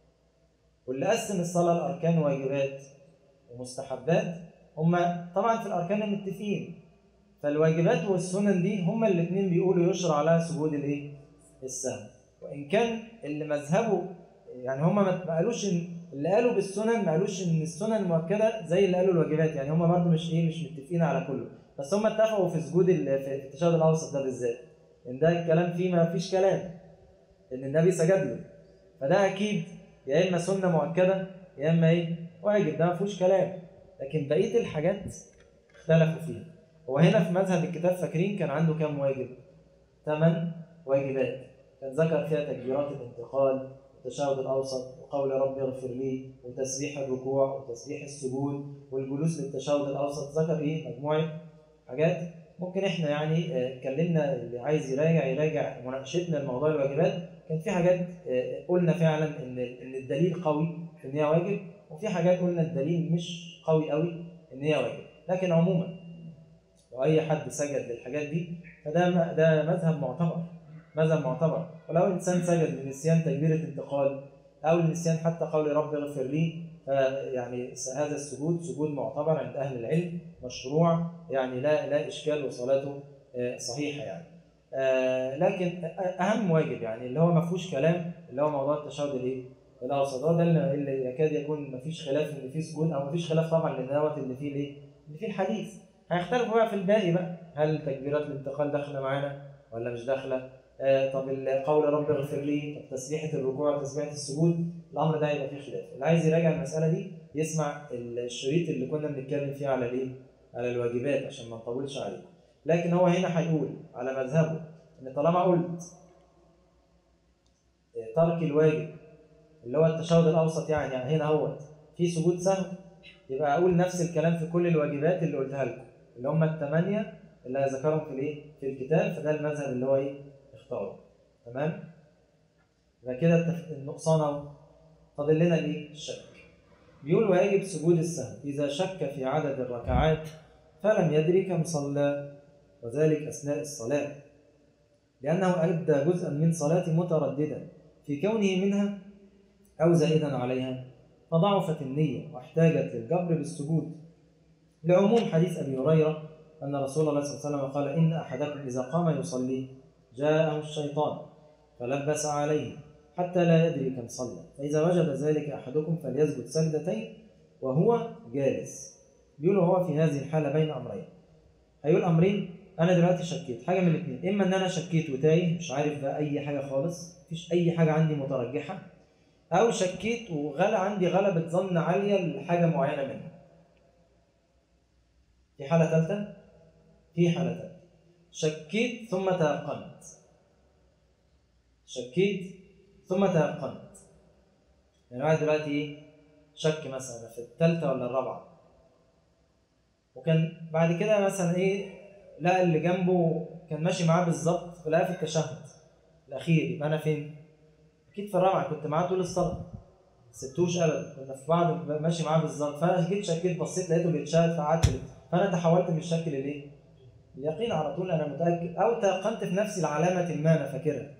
واللي قسم الصلاة لأركان وواجبات ومستحبات هما طبعا في الأركان متفقين فالواجبات والسنن دي هما الاثنين بيقولوا يشرع لها سجود الايه؟ السهو وإن كان اللي مذهبه يعني هما ما ما قالوش إن اللي قالوا بالسنن ما قالوش إن السنن مؤكدة زي اللي قالوا الواجبات يعني هما برضه مش ايه مش متفقين على كله بس هما اتفقوا في سجود ال- في التشهد الأوسط ده بالذات إن ده الكلام فيه ما فيش كلام إن النبي سجد له فده أكيد يا اما سنه مؤكده يا اما ايه واجب ده ما فيهوش كلام لكن بقيه الحاجات اختلفوا فيها هو هنا في مذهب الكتاب فاكرين كان عنده كام واجب ثمان واجبات كان ذكر فيها تكبيرات الانتقال التشهد الاوسط وقول رب اغفر لي وتسبيح الركوع وتسبيح السجود والجلوس للتشهد الاوسط ذكر ايه مجموعه حاجات ممكن احنا يعني آه، اتكلمنا اللي عايز يراجع يراجع مناقشتنا لموضوع الواجبات كان في حاجات آه، قلنا فعلا ان ان الدليل قوي في ان هي واجب وفي حاجات قلنا الدليل مش قوي قوي ان هي واجب لكن عموما لو اي حد سجد للحاجات دي فده م- ده مذهب معتبر مذهب معتبر ولو انسان سجد لنسيان تكبيره انتقال او لنسيان حتى قول رب اغفر لي يعني هذا السجود سجود معتبر عند اهل العلم مشروع يعني لا لا اشكال وصلاته آه، صحيحه يعني آه، لكن اهم واجب يعني اللي هو ما فيهوش كلام اللي هو موضوع التشهد الايه؟ الاوسط هو ده اللي اللي يكاد يكون ما فيش خلاف ان فيه سجود او ما فيش خلاف طبعا لان دوت اللي فيه الايه؟ اللي فيه الحديث هيختلفوا بقى في الباقي بقى هل تكبيرات الانتقال داخله معانا ولا مش داخله؟ آه طب قول رب اغفر لي طب تسبيحه الركوع وتسبيحه السجود الامر ده هيبقى فيه خلاف اللي عايز يراجع المساله دي يسمع الشريط اللي كنا بنتكلم فيه على الايه؟ على الواجبات عشان ما نطولش عليه لكن هو هنا هيقول على مذهبه ان طالما قلت ترك الواجب اللي هو التشهد الاوسط يعني, يعني هنا هو في سجود سهو يبقى اقول نفس الكلام في كل الواجبات اللي قلتها لكم اللي هم الثمانيه اللي ذكرهم في الايه في الكتاب فده المذهب اللي هو ايه اختاره تمام يبقى كده التف- النقصان اهو فاضل لنا الايه الشك بيقول ويجب سجود السهو اذا شك في عدد الركعات فلم يدري كم صلى وذلك اثناء الصلاه لأنه أدى جزءا من صلاة مترددا في كونه منها أو زائدا عليها فضعفت النية واحتاجت للجبر بالسجود لعموم حديث أبي هريرة أن رسول الله صلى الله عليه وسلم قال إن أحدكم إذا قام يصلي جاءه الشيطان فلبس عليه حتى لا يدري كم صلى فإذا وجد ذلك أحدكم فليسجد سجدتين وهو جالس بيقول هو في هذه الحالة بين أمرين هيقول أمرين انا دلوقتي شكيت حاجه من الاثنين اما ان انا شكيت وتايه مش عارف بقى اي حاجه خالص مفيش اي حاجه عندي مترجحه او شكيت وغلى عندي غلبه ظن عاليه لحاجه معينه منها في حاله ثالثه في حاله ثالثه شكيت ثم تيقنت شكيت ثم تيقنت يعني واحد دلوقتي ايه شك مثلا في الثالثه ولا الرابعه وكان بعد كده مثلا ايه لقى اللي جنبه كان ماشي معاه بالظبط ولقى في التشهد الاخير يبقى انا فين؟ اكيد في الرابعه كنت معاه طول الصلاه سبتوش ابدا كنا في بعض ماشي معاه بالظبط فانا جيت شكيت بصيت لقيته بيتشهد فقعدت فانا تحولت من الشك للايه؟ اليقين على طول انا متاكد او تيقنت في نفسي العلامه ما انا فاكرها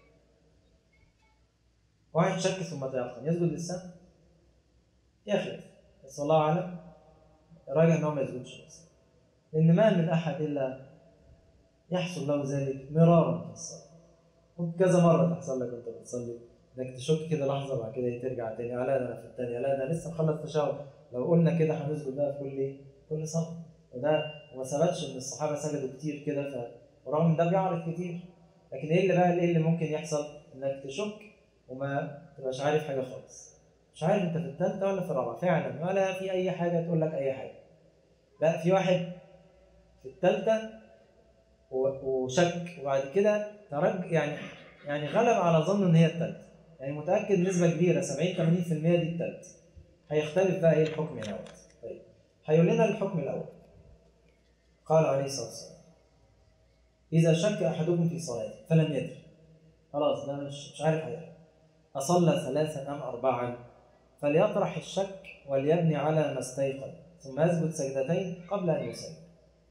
واحد شك ثم تيقن يسجد للسهو يخلف بس والله اعلم راجع ان هو ما يسجدش بس لان ما من احد الا يحصل له ذلك مرارا في الصلاه ممكن كذا مره تحصل لك وانت بتصلي انك تشك كده لحظه بعد كده ترجع تاني لا ده انا في الثانيه لا ده انا لسه مخلص تشهد لو قلنا كده هنسجد بقى في كل ايه؟ كل صلاه وده وما ثبتش ان الصحابه سجدوا كتير كده ف ورغم ان ده بيعرض كتير لكن ايه اللي بقى ايه اللي ممكن يحصل؟ انك تشك وما تبقاش عارف حاجه خالص مش عارف انت في الثالثه ولا في الرابعه فعلا ولا في اي حاجه تقول لك اي حاجه لا في واحد في الثالثه وشك وبعد كده ترج يعني يعني غلب على ظنه ان هي الثالثه يعني متاكد بنسبه كبيره 70 80% دي الثالثه هيختلف بقى ايه الحكم الاول طيب هيقول لنا الحكم الاول قال عليه الصلاه والسلام اذا شك احدكم في صلاته فلم يدري خلاص ده مش مش عارف حاجه اصلى ثلاثا ام اربعا فليطرح الشك وليبني على ما استيقن ثم يسجد سجدتين قبل ان يسلم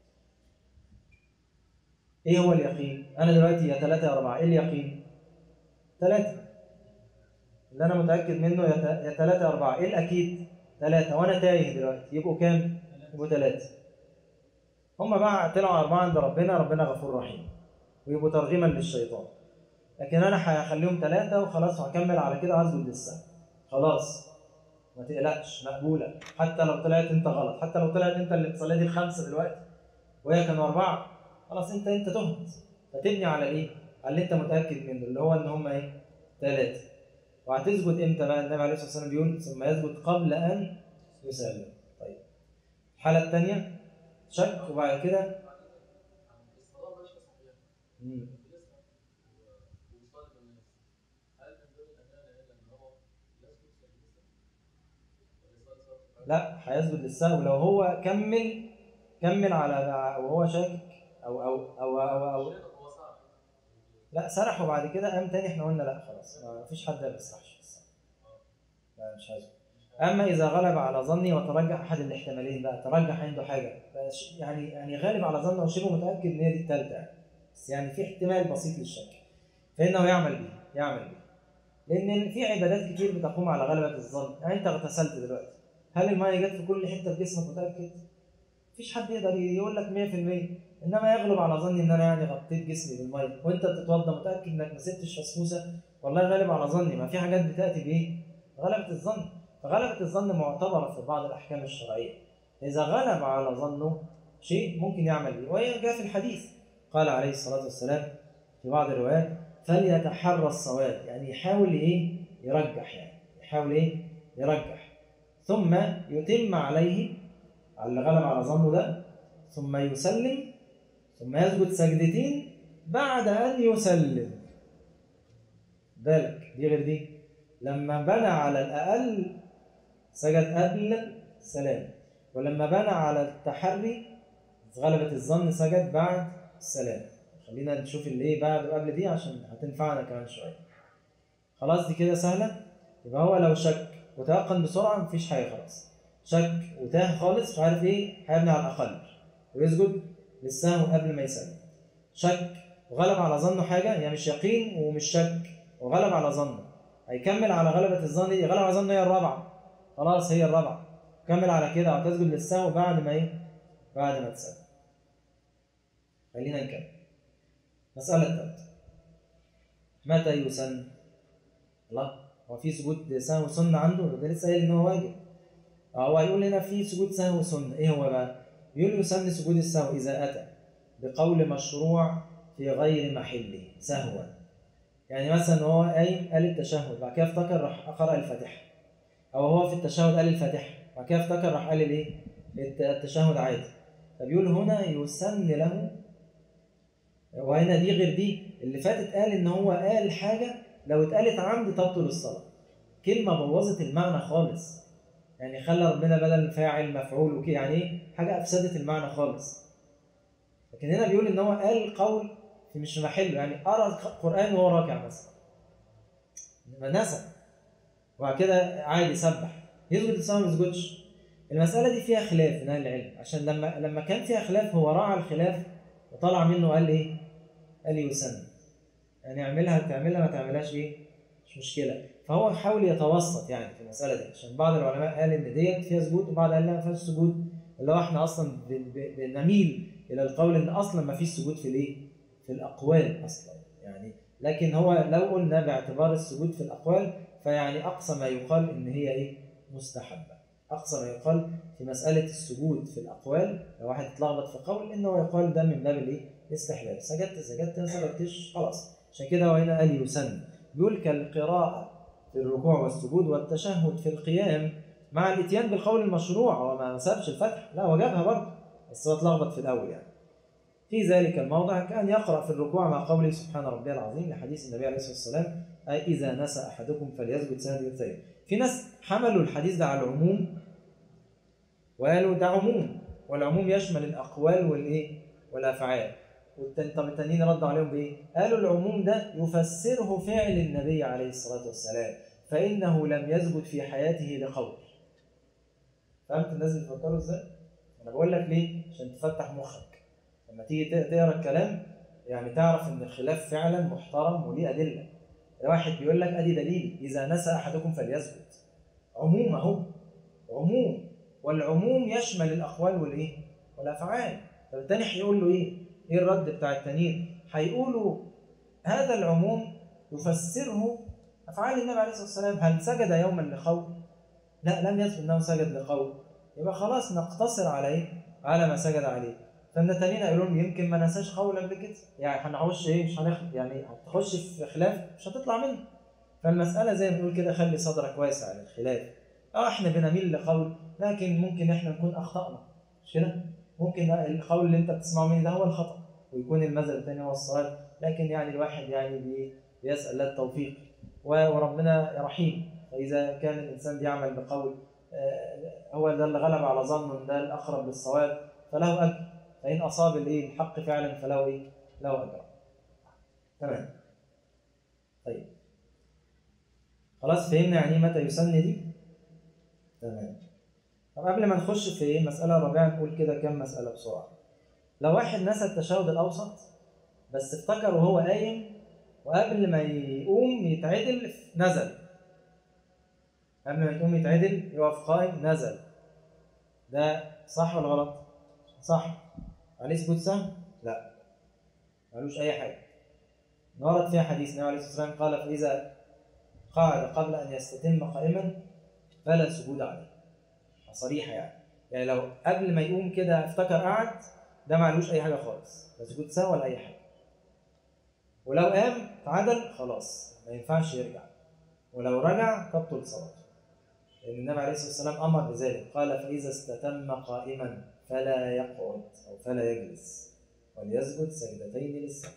ايه هو اليقين؟ انا دلوقتي يا ثلاثة يا أربعة، ايه اليقين؟ ثلاثة. اللي أنا متأكد منه يا ثلاثة يا أربعة، ايه الأكيد؟ ثلاثة، وأنا تايه دلوقتي، يبقوا كام؟ يبقوا ثلاثة. هما بقى طلعوا أربعة عند ربنا، ربنا غفور رحيم. ويبقوا ترغيما للشيطان. لكن أنا هخليهم ثلاثة وخلاص وهكمل على كده وهسجد للسهو. خلاص. ما تقلقش مقبولة، حتى لو طلعت أنت غلط، حتى لو طلعت أنت اللي بتصلي دي الخمسة دلوقتي. وهي كانوا أربعة، خلاص انت انت تهت فتبني على ايه؟ على اللي انت متاكد منه اللي هو ان هم ايه؟ ثلاثه وهتسجد امتى بقى؟ النبي عليه الصلاه والسلام بيقول ثم يسجد قبل ان يسلم طيب الحاله الثانيه شك وبعد كده مم. لا هيسجد للسهو لو هو كمل كمل على وهو شاكك او او او او, أو لا سرح وبعد كده قام تاني احنا قلنا لا خلاص ما فيش حد ما بيسرحش لا مش عايزه اما اذا غلب على ظني وترجح احد الاحتمالين بقى ترجح عنده حاجه يعني يعني غالب على ظنه وشبه متاكد ان هي دي الثالثه بس يعني في احتمال بسيط للشك فانه يعمل به يعمل به لان في عبادات كتير بتقوم على غلبه الظن يعني انت اغتسلت دلوقتي هل الميه جت في كل حته في جسمك متاكد؟ مفيش حد يقدر يقول لك 100% انما يغلب على ظني ان انا يعني غطيت جسمي بالميه وانت بتتوضا متاكد انك ما سبتش فسفوسه والله غالب على ظني ما في حاجات بتاتي بايه؟ غلبه الظن فغلبه الظن معتبره في بعض الاحكام الشرعيه اذا غلب على ظنه شيء ممكن يعمل به وهي جاء في الحديث قال عليه الصلاه والسلام في بعض الروايات فليتحرى الصواب يعني يحاول ايه؟ يرجح يعني يحاول ايه؟ يرجح ثم يتم عليه على اللي غلب على ظنه ده ثم يسلم ثم يسجد سجدتين بعد أن يسلم بالك دي غير دي لما بنى على الأقل سجد قبل السلام ولما بنى على التحري غلبة الظن سجد بعد السلام خلينا نشوف اللي ايه بعد وقبل دي عشان هتنفعنا كمان شوية خلاص دي كده سهلة يبقى هو لو شك وتيقن بسرعة مفيش حاجة خلاص شك وتاه خالص مش عارف ايه هيبني على الأقل ويسجد للسهو قبل ما يسلم شك وغلب على ظنه حاجة هي يعني مش يقين ومش شك وغلب على ظنه هيكمل على غلبة الظن دي غلب على ظنه هي الرابعة خلاص هي الرابعة كمل على كده وتسجد للسهو بعد ما ايه بعد ما تسلم خلينا نكمل المسألة الثالثة متى يسن الله هو في سجود سهو سنة عنده ده لسه قايل ان هو واجب هو هيقول لنا في سجود سهو سنة ايه هو بقى يقول يسن سجود السهو إذا أتى بقول مشروع في غير محله سهوا يعني مثلا هو قايم قال التشهد بعد كده افتكر راح قرأ الفاتحة أو هو في التشهد قال الفاتحة بعد كده افتكر راح قال الإيه؟ التشهد عادي فبيقول هنا يسن له وهنا دي غير دي اللي فاتت قال إن هو قال حاجة لو اتقالت عمد تبطل الصلاة كلمة بوظت المعنى خالص يعني خلى ربنا بدل فاعل مفعول وكده يعني ايه حاجه افسدت المعنى خالص لكن هنا بيقول ان هو قال قول في مش في محله يعني قرا القران وهو راكع مثلا نسى وبعد كده عادي سبح يسجد السماء ما يسجدش المساله دي فيها خلاف من اهل العلم عشان لما لما كان فيها خلاف هو راعى الخلاف وطلع منه قال ايه؟ قال يسمى يعني اعملها تعملها ما تعملهاش ايه؟ مش مشكله فهو حاول يتوسط يعني في المساله دي عشان بعض العلماء قال ان ديت فيها سجود وبعض قال لا ما فيهاش سجود اللي هو احنا اصلا ب- ب- بنميل الى القول ان اصلا ما فيش سجود في الايه؟ في الاقوال اصلا يعني لكن هو لو قلنا باعتبار السجود في الاقوال فيعني اقصى ما يقال ان هي ايه؟ مستحبه اقصى ما يقال في مساله السجود في الاقوال لو واحد اتلخبط في قول انه يقال ده من باب الايه؟ الاستحلال سجدت سجدت ما سجدتش خلاص عشان كده هو هنا قال يسن بيقول كالقراءه في الركوع والسجود والتشهد في القيام مع الاتيان بالقول المشروع هو ما سابش الفتح لا هو جابها برضه بس هو اتلخبط في الاول يعني في ذلك الموضع كان يقرا في الركوع مع قوله سبحان ربي العظيم لحديث النبي عليه الصلاه والسلام اي اذا نسى احدكم فليسجد سجدتين في ناس حملوا الحديث ده على العموم وقالوا ده عموم والعموم يشمل الاقوال والايه والافعال والتاني طب التانيين ردوا عليهم بايه؟ قالوا العموم ده يفسره فعل النبي عليه الصلاه والسلام فانه لم يسجد في حياته لقول فهمت الناس بيفكروا ازاي؟ انا بقول لك ليه؟ عشان تفتح مخك لما تيجي ت- تقرا الكلام يعني تعرف ان الخلاف فعلا محترم وليه ادله واحد بيقول لك ادي دليل اذا نسى احدكم فليسجد عموم اهو عموم والعموم يشمل الاقوال والايه؟ والافعال طب التاني هيقول له ايه؟ ايه الرد بتاع التانيين؟ هيقولوا هذا العموم يفسره افعال النبي عليه الصلاه والسلام هل سجد يوما لقول؟ لا لم يثبت انه سجد لقول يبقى خلاص نقتصر على ايه؟ على ما سجد عليه فالنتانين هيقولوا لهم يمكن ما نساش قول قبل كده يعني هنخش ايه مش هنخ يعني هتخش في خلاف مش هتطلع منه فالمساله زي ما بنقول كده خلي صدرك واسع للخلاف اه احنا بنميل لقول لكن ممكن احنا نكون اخطانا مش كده؟ ممكن القول اللي انت بتسمعه مني ده هو الخطا ويكون المذهب الثاني هو الصواب لكن يعني الواحد يعني بي- بيسال الله التوفيق و- وربنا رحيم فاذا كان الانسان بيعمل بقول آه، هو ده اللي غلب على ظنه ان ده الاقرب للصواب فله اجر فان اصاب الايه الحق فعلا فله ايه؟ له اجر. تمام. طيب. خلاص فهمنا يعني ايه متى يسن دي؟ تمام. طب قبل ما نخش في ايه مسألة رابعة نقول كده كام مسألة بسرعة. لو واحد نسى التشهد الأوسط بس افتكر وهو قايم وقبل ما يقوم يتعدل نزل. قبل ما يقوم يتعدل يقف قائم نزل. ده صح ولا غلط؟ صح. عليه سجود سهو؟ لا. ملوش أي حاجة. ورد فيها حديث النبي عليه الصلاة والسلام قال فإذا قعد قبل أن يستتم قائما فلا سجود عليه. صريحه يعني يعني لو قبل ما يقوم كده افتكر قعد ده معلوش اي حاجه خالص لا سجود سهو ولا اي حاجه ولو قام اتعدل خلاص ما ينفعش يرجع ولو رجع تبطل صلاته لان النبي عليه الصلاه والسلام امر بذلك قال فاذا استتم قائما فلا يقعد او فلا يجلس وليسجد سجدتين للسهو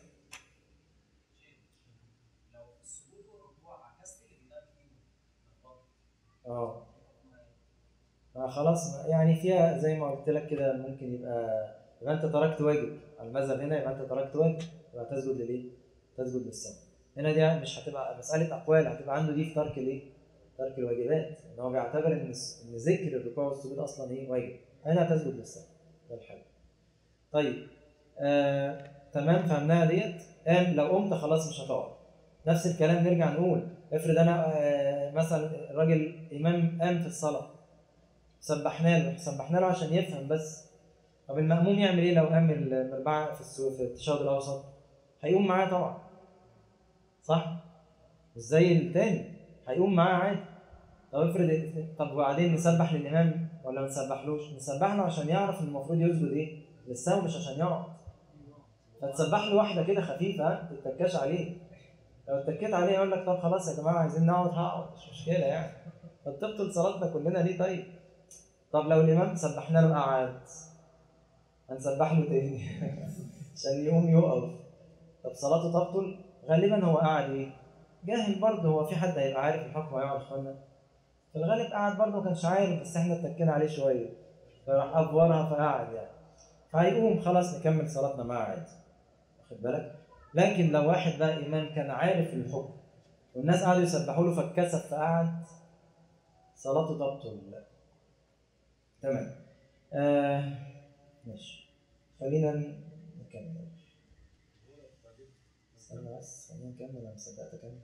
لو في السجود والركوع عكست اللي بينام فيهم اه فخلاص يعني فيها زي ما قلت لك كده ممكن يبقى يبقى انت تركت واجب على المذهب هنا يبقى انت تركت واجب يبقى تسجد للايه؟ تسجد للسهو. هنا دي مش هتبقى مساله اقوال هتبقى عنده دي في ترك الايه؟ ترك الواجبات ان هو بيعتبر ان ان ذكر الركوع والسجود اصلا ايه؟ واجب. هنا تسجد للسهو. ده الحل. طيب آه، تمام فهمناها ديت قام لو قمت خلاص مش هتقعد. نفس الكلام نرجع نقول افرض انا آه، مثلا الراجل امام قام في الصلاه سبحنا له سبحنا له عشان يفهم بس طب المأموم يعمل ايه لو قام المربعة في السو- في التشهد الأوسط؟ هيقوم معاه طبعا صح؟ مش زي التاني هيقوم معاه عادي طب افرض طب وبعدين نسبح للإمام ولا ما نسبحلوش؟ نسبح له عشان يعرف إن المفروض يسجد ايه؟ للسهو مش عشان يقعد فتسبح له واحدة كده خفيفة ها؟ ما تتكاش عليه لو اتكيت عليه يقول لك طب خلاص يا جماعة عايزين نقعد هقعد مش مشكلة يعني فتبطل صلاتنا كلنا ليه طيب؟ طب لو الإمام سبحنا له قعد هنسبح له تاني عشان يقوم يقف طب صلاته تبطل غالبا هو قاعد ايه؟ جاهل برضه هو في حد هيبقى عارف الحكم هيقعد يا اخوانا في الغالب قعد برضه ما كانش عارف بس احنا اتكينا عليه شويه فراح افورها فقعد يعني فهيقوم خلاص نكمل صلاتنا معاه عادي واخد بالك لكن لو واحد بقى امام كان عارف الحكم والناس قعدوا يسبحوا له فاتكسف فقعد صلاته تبطل تمام آه ماشي خلينا نكمل استنى بس خلينا نكمل انا مصدقت اكمل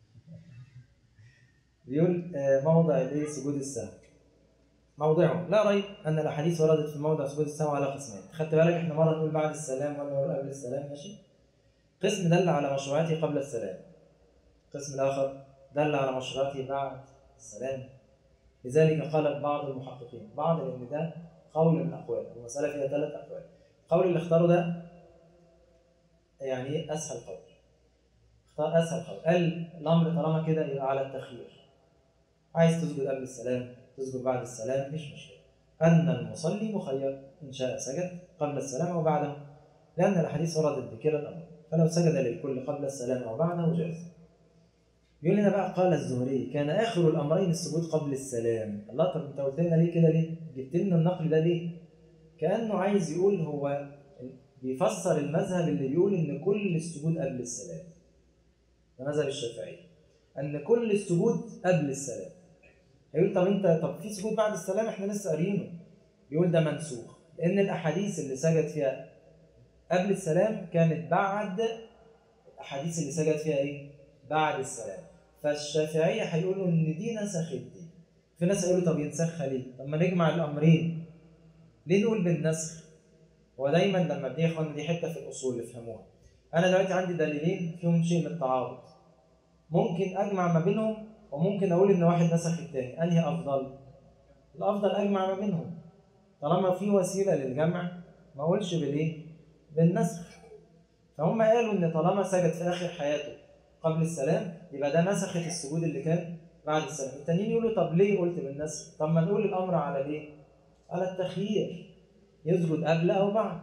بيقول آه، موضع الايه سجود السهو موضعه لا ريب ان الاحاديث وردت في موضع سجود السهو على قسمين خدت بالك احنا مره نقول بعد السلام ولا نقول قبل السلام ماشي قسم دل على مشروعيته قبل السلام القسم الاخر دل على مشروعيته بعد السلام لذلك قال بعض المحققين بعض لان ده قول من الاقوال المساله فيها ثلاث اقوال القول اللي اختاره ده يعني اسهل قول اختار اسهل قول قال الامر طالما كده يبقى على التخيير عايز تسجد قبل السلام تسجد بعد السلام مش مشكله ان المصلي مخير ان شاء سجد قبل السلام او بعده لان الاحاديث وردت بكلا الامر فلو سجد للكل قبل السلام او بعده جاز يقول لنا بقى قال الزهري كان اخر الامرين السجود قبل السلام الله طب انت قلت لنا ليه كده ليه جبت لنا النقل ده ليه كانه عايز يقول هو بيفسر المذهب اللي بيقول ان كل السجود قبل السلام ده مذهب الشافعي ان كل السجود قبل السلام هيقول طب انت طب في سجود بعد السلام احنا لسه قاريينه بيقول ده منسوخ لان الاحاديث اللي سجد فيها قبل السلام كانت بعد الاحاديث اللي سجد فيها ايه بعد السلام فالشافعية هيقولوا ان دي نسخت دي في ناس هيقولوا طب ينسخها ليه طب ما نجمع الامرين ليه نقول بالنسخ هو دايما لما بدي يا اخوان دي حته في الاصول افهموها انا دلوقتي عندي دليلين فيهم شيء من التعارض ممكن اجمع ما بينهم وممكن اقول ان واحد نسخ الثاني انهي افضل الافضل اجمع ما بينهم طالما في وسيله للجمع ما اقولش بالايه بالنسخ فهم قالوا ان طالما سجد في اخر حياته قبل السلام يبقى ده نسخت السجود اللي كان بعد السلام التانيين يقولوا طب ليه قلت بالنسخ طب ما نقول الامر على ايه على التخيير يسجد قبل او بعد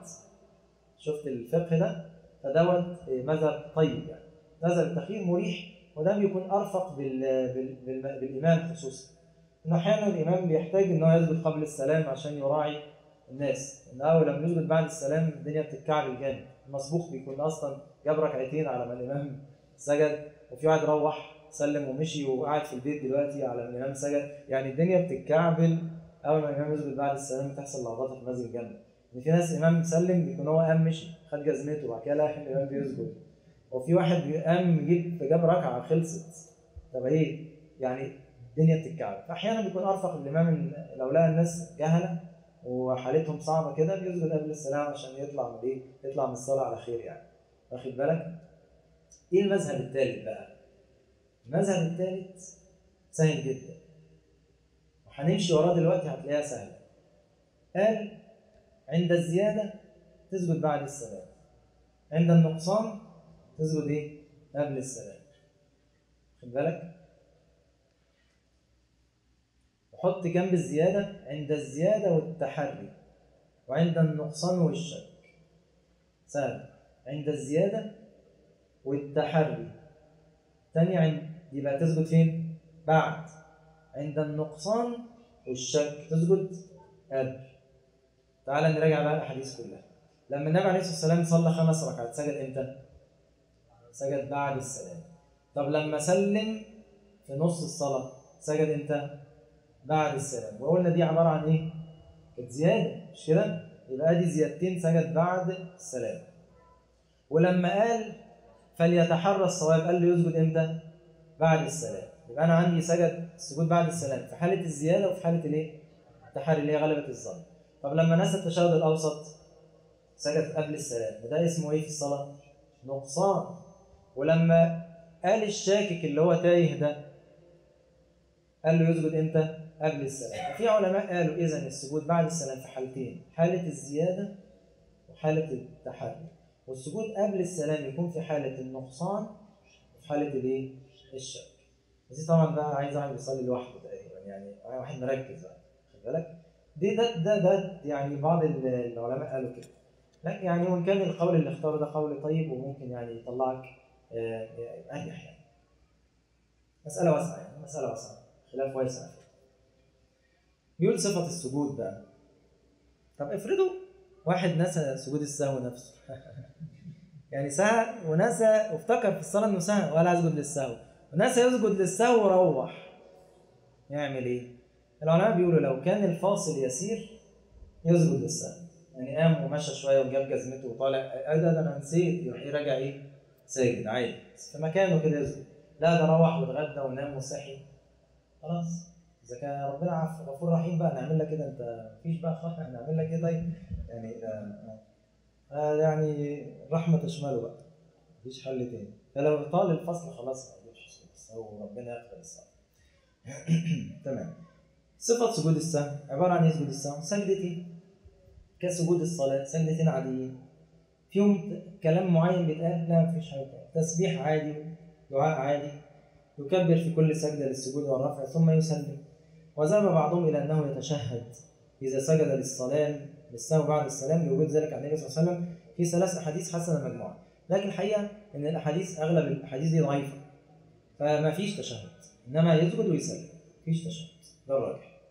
شفت الفقه ده فدوت مذهب طيب يعني مذهب التخيير مريح وده بيكون ارفق بال... بال... بال... بالامام خصوصا ان احيانا الامام بيحتاج ان هو يسجد قبل السلام عشان يراعي الناس ان هو لما يسجد بعد السلام الدنيا بتتكعبل جامد المسبوق بيكون اصلا جاب ركعتين على ما الامام سجد وفي واحد روح سلم ومشي وقاعد في البيت دلوقتي على ما الامام سجد يعني الدنيا بتتكعبل اول ما الامام يسجد بعد السلام بتحصل لخبطه في المسجد جامد ان في ناس امام سلم بيكون هو قام مشي خد جزمته وبعد كده لقى الامام بيسجد وفي واحد قام جيب جاب ركعه خلصت طب ايه يعني الدنيا بتتكعبل فاحيانا بيكون ارفق الامام إن لو لقى الناس جهله وحالتهم صعبه كده بيسجد قبل السلام عشان يطلع من ايه يطلع من الصلاه على خير يعني واخد بالك ايه المذهب الثالث بقى المذهب الثالث سهل جدا وهنمشي وراه دلوقتي هتلاقيها سهله قال عند الزياده تسجد بعد السلام عند النقصان تسجد ايه قبل السلام خد بالك وحط جنب الزياده عند الزياده والتحري وعند النقصان والشك سهل عند الزياده والتحري تاني عند يبقى تسجد فين؟ بعد عند النقصان والشك تسجد قبل تعال نراجع بقى الاحاديث كلها لما النبي عليه الصلاه والسلام صلى خمس ركعات سجد امتى؟ سجد بعد السلام طب لما سلم في نص الصلاه سجد امتى؟ بعد السلام وقلنا دي عباره عن ايه؟ كانت زياده مش كده؟ يبقى ادي زيادتين سجد بعد السلام ولما قال فليتحرى الصواب قال له يسجد امتى؟ بعد السلام يبقى انا عندي سجد السجود بعد السلام في حاله الزياده وفي حاله الايه؟ التحري اللي هي غلبه الظن طب لما نسى التشهد الاوسط سجد قبل السلام وده اسمه ايه في الصلاه؟ نقصان ولما قال الشاكك اللي هو تايه ده قال له يسجد امتى؟ قبل السلام ففي علماء قالوا اذا السجود بعد السلام في حالتين حاله الزياده وحاله التحري والسجود قبل السلام يكون في حالة النقصان وفي حالة الايه؟ الشك. بس دي طبعا بقى عايز واحد يصلي لوحده تقريبا يعني واحد مركز بقى خد بالك؟ دي ده ده ده يعني بعض العلماء قالوا كده. لا يعني وان كان القول اللي اختاره ده قول طيب وممكن يعني يطلعك اريح يعني. مسألة واسعة يعني مسألة واسعة خلاف واسع بيقول صفة السجود بقى طب افرضوا واحد نسى سجود السهو نفسه يعني سهى ونسى وافتكر في الصلاة انه سهى ولا يسجد للسهو ونسى يسجد للسهو وروح يعمل ايه؟ العلماء بيقولوا لو كان الفاصل يسير يسجد للسهو يعني قام ومشى شويه وجاب جزمته وطالع ايه ده ده انا نسيت يروح راجع ايه؟ ساجد عادي في مكانه كده يسجد لا ده روح واتغدى ونام وصحي خلاص اذا كان ربنا عف- غفور رحيم بقى نعمل لك كده انت مفيش بقى خلاص نعمل لك ايه طيب؟ يعني ده- آه يعني الرحمه تشمله بقى مفيش حل تاني فلو طال الفصل خلاص ما يجيبش سجود السهو وربنا يغفر السهو تمام صفة سجود السهو عبارة عن ايه سجود السهو؟ سجدتين كسجود الصلاة سجدتين عاديين فيهم ت- كلام معين بيتقال لا مفيش حاجة تسبيح عادي دعاء عادي يكبر في كل سجدة للسجود والرفع ثم يسلم وذهب بعضهم إلى أنه يتشهد إذا سجد للصلاة للسهو بعد السلام لوجود ذلك عن النبي صلى الله عليه وسلم في ثلاث أحاديث حسنة مجموعة لكن الحقيقة إن الأحاديث أغلب الأحاديث دي ضعيفة فما فيش تشهد إنما يسجد ويسلم مفيش تشهد ده الراجح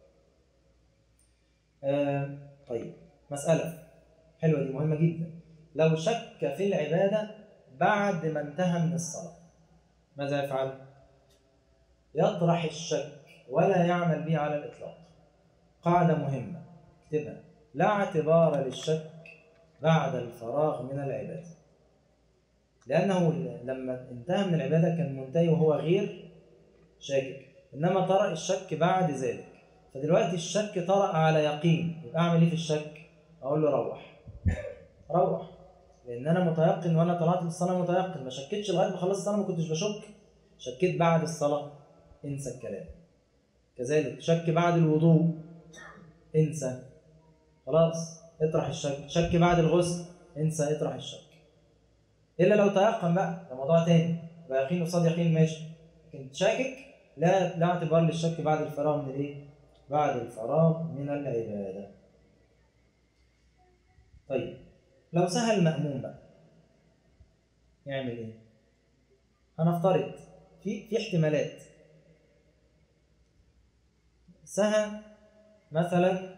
آه طيب مسألة حلوة دي مهمة جدا لو شك في العبادة بعد ما انتهى من الصلاة ماذا يفعل؟ يطرح الشك ولا يعمل به على الإطلاق قاعدة مهمة اكتبها لا اعتبار للشك بعد الفراغ من العبادة لأنه لما انتهى من العبادة كان منتهي وهو غير شاكك إنما طرأ الشك بعد ذلك فدلوقتي الشك طرأ على يقين يبقى أعمل إيه في الشك؟ أقول له روح روح لأن أنا متيقن وأنا طلعت من الصلاة متيقن ما شكتش لغاية ما خلصت الصلاة ما كنتش بشك شكيت بعد الصلاة انسى الكلام كذلك شك بعد الوضوء انسى خلاص اطرح الشك شك بعد الغسل انسى اطرح الشك الا لو تيقن بقى ده موضوع تاني يبقى يقين قصاد يقين ماشي لكن شاكك لا لا اعتبار للشك بعد الفراغ من الايه؟ بعد الفراغ من العباده. طيب لو سهى المأموم بقى يعمل ايه؟ هنفترض في في احتمالات سهى مثلا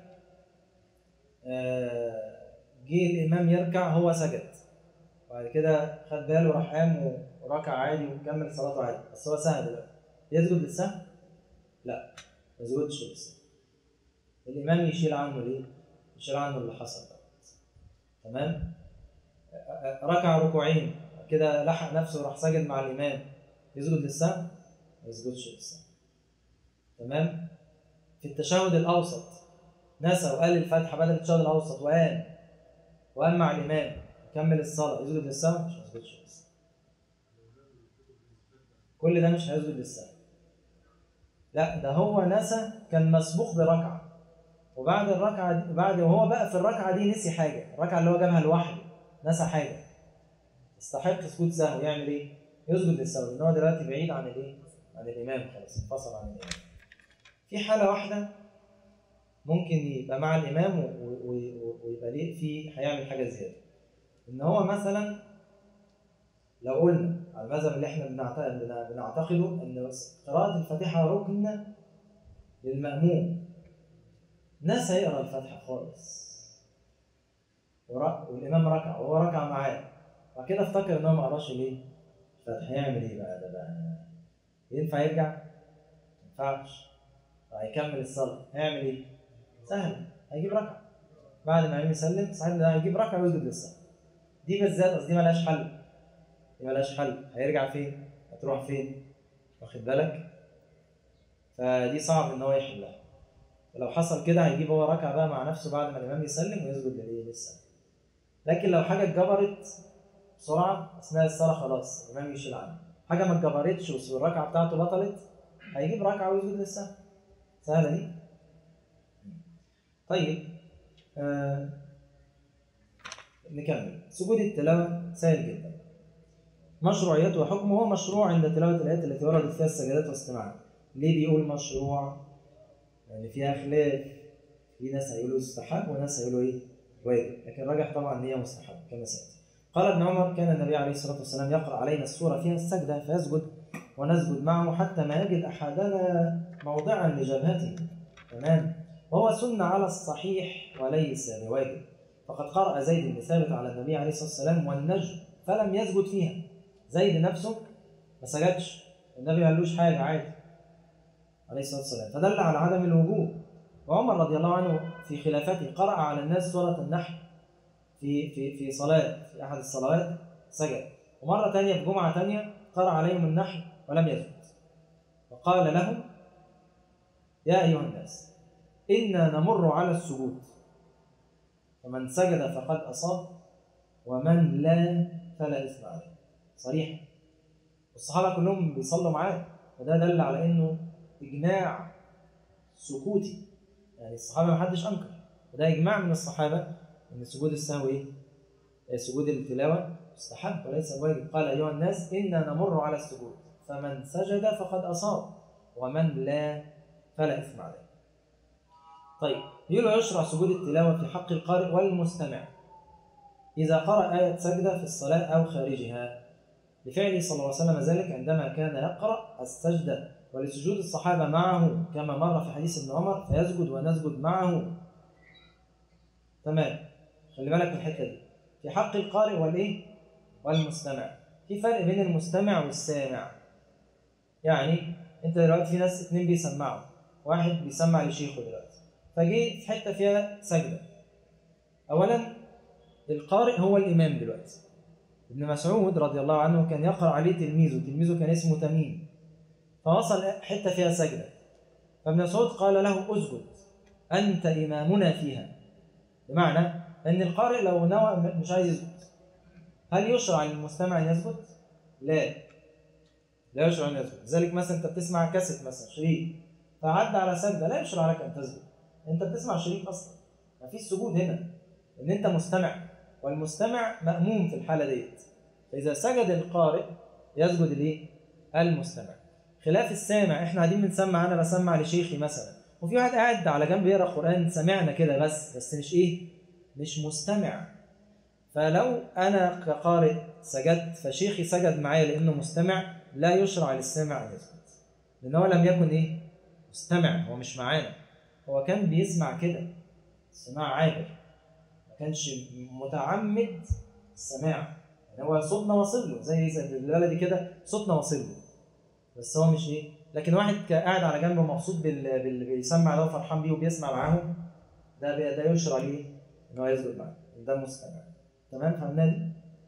آه، جه الامام يركع هو سجد وبعد كده خد باله راح قام وركع عادي وكمل صلاته عادي بس هو سهى دلوقتي يسجد للسهو؟ لا ما يسجدش للسهو الامام يشيل عنه ليه؟ يشيل عنه اللي حصل ده تمام؟ آه، آه، ركع ركوعين كده لحق نفسه وراح ساجد مع الامام يسجد للسهو؟ ما يسجدش للسهو تمام؟ في التشهد الاوسط نسى وقال الفاتحه بدل التشهد الاوسط وقام وقام مع الامام كمل الصلاه يسجد للسهو مش هيسجدش للسهو كل ده مش هيسجد للسهو لا ده هو نسى كان مسبوق بركعه وبعد الركعه دي بعد وهو بقى في الركعه دي نسي حاجه الركعه اللي هو جابها لوحده نسى حاجه يستحق سجود سهو يعمل ايه؟ يسجد للسهو لان هو دلوقتي بعيد عن الايه؟ عن الامام خلاص انفصل عن الامام في حاله واحده ممكن يبقى مع الامام و- و- و- ويبقى ليه في هيعمل حاجه زياده ان هو مثلا لو قلنا على المذهب اللي احنا بنعت- بنع- بنعتقده ان قراءه الفاتحه ركن للماموم نسى يقرا الفاتحه خالص ورا- والامام ركع وهو ركع معاه بعد كده افتكر ان هو ما قراش ليه الفاتحه هيعمل ايه بقى ده بقى ينفع يرجع؟ ما ينفعش هيكمل الصلاه هيعمل ايه؟ سهل هيجيب ركعه بعد ما الامام يسلم صاحب ده هيجيب ركعه ويسجد للسهو دي بالذات قصدي ملهاش حل دي ملهاش حل هيرجع فين؟ هتروح فين؟ واخد بالك؟ فدي صعب ان هو يحلها ولو حصل كده هيجيب هو ركعه بقى مع نفسه بعد ما الامام يسلم ويسجد للايه؟ للسهو لكن لو حاجه اتجبرت بسرعه اثناء الصلاه خلاص الامام يشيل عنه حاجه ما اتجبرتش والركعه بتاعته بطلت هيجيب ركعه ويسجد للسهو سهله دي طيب آه نكمل سجود التلاوه سهل جدا مشروعيته وحكمه هو مشروع عند تلاوه الايات التي وردت فيها السجدات واستماعها ليه بيقول مشروع يعني فيها خلاف في ناس هيقولوا يستحب وناس هيقولوا ايه واجب لكن الراجح طبعا ان هي مستحب كما سياتي قال ابن عمر كان النبي عليه الصلاه والسلام يقرا علينا السوره فيها السجده فيسجد ونسجد معه حتى ما يجد احدنا موضعا لجبهته تمام وهو سنة على الصحيح وليس بواجب فقد قرأ زيد بن ثابت على النبي عليه الصلاة والسلام والنجم فلم يسجد فيها زيد نفسه ما سجدش النبي ما قالوش حاجة عادي عليه الصلاة والسلام فدل على عدم الوجوب وعمر رضي الله عنه في خلافته قرأ على الناس سورة النحل في في في صلاة في أحد الصلوات سجد ومرة ثانية في جمعة ثانية قرأ عليهم النحل ولم يسجد وقال لهم يا أيها الناس إنا نمر على السجود فمن سجد فقد أصاب ومن لا فلا إثم عليه صريحة والصحابة كلهم بيصلوا معاه وده دل على إنه إجماع سكوتي يعني الصحابة ما حدش أنكر وده إجماع من الصحابة إن سجود السهو إيه؟ آه، سجود التلاوة مستحب وليس واجب قال أيها الناس إنا نمر على السجود فمن سجد فقد أصاب ومن لا فلا إثم عليه طيب يقول يشرع سجود التلاوة في حق القارئ والمستمع إذا قرأ آية سجدة في الصلاة أو خارجها لفعله صلى الله عليه وسلم ذلك عندما كان يقرأ السجدة ولسجود الصحابة معه كما مر في حديث ابن عمر فيسجد ونسجد معه تمام خلي بالك من الحتة دي في حق القارئ والإيه والمستمع في فرق بين المستمع والسامع يعني انت دلوقتي في ناس اتنين بيسمعوا واحد بيسمع لشيخه دلوقتي فجي في حته فيها سجده اولا القارئ هو الامام دلوقتي ابن مسعود رضي الله عنه كان يقرا عليه تلميذه تلميذه كان اسمه تميم فوصل حته فيها سجده فابن مسعود قال له اسجد انت امامنا فيها بمعنى ان القارئ لو نوى مش عايز يسجد هل يشرع للمستمع ان يسجد؟ لا لا يشرع ان يسجد لذلك مثلا انت بتسمع كاسيت مثلا شريط فعدى على سجده لا يشرع لك ان تسجد انت بتسمع شريط اصلا ما فيش سجود هنا ان انت مستمع والمستمع مأموم في الحاله ديت فاذا سجد القارئ يسجد الايه؟ المستمع خلاف السامع احنا قاعدين بنسمع انا بسمع لشيخي مثلا وفي واحد قاعد على جنب يقرا قران سمعنا كده بس بس مش ايه؟ مش مستمع فلو انا كقارئ سجدت فشيخي سجد معايا لانه مستمع لا يشرع للسامع ان يسجد لان هو لم يكن ايه؟ مستمع هو مش معانا هو كان بيسمع كده سماع عابر ما كانش متعمد السماع يعني هو صوتنا واصل له زي زي بالبلدي كده صوتنا واصل له بس هو مش ايه لكن واحد قاعد على جنب مبسوط بال... بال... بيسمع ده وفرحان بيه وبيسمع معاهم ده بي... ده يشرع ليه ان هو يسجد معاه ده مستمع تمام فهمنا دي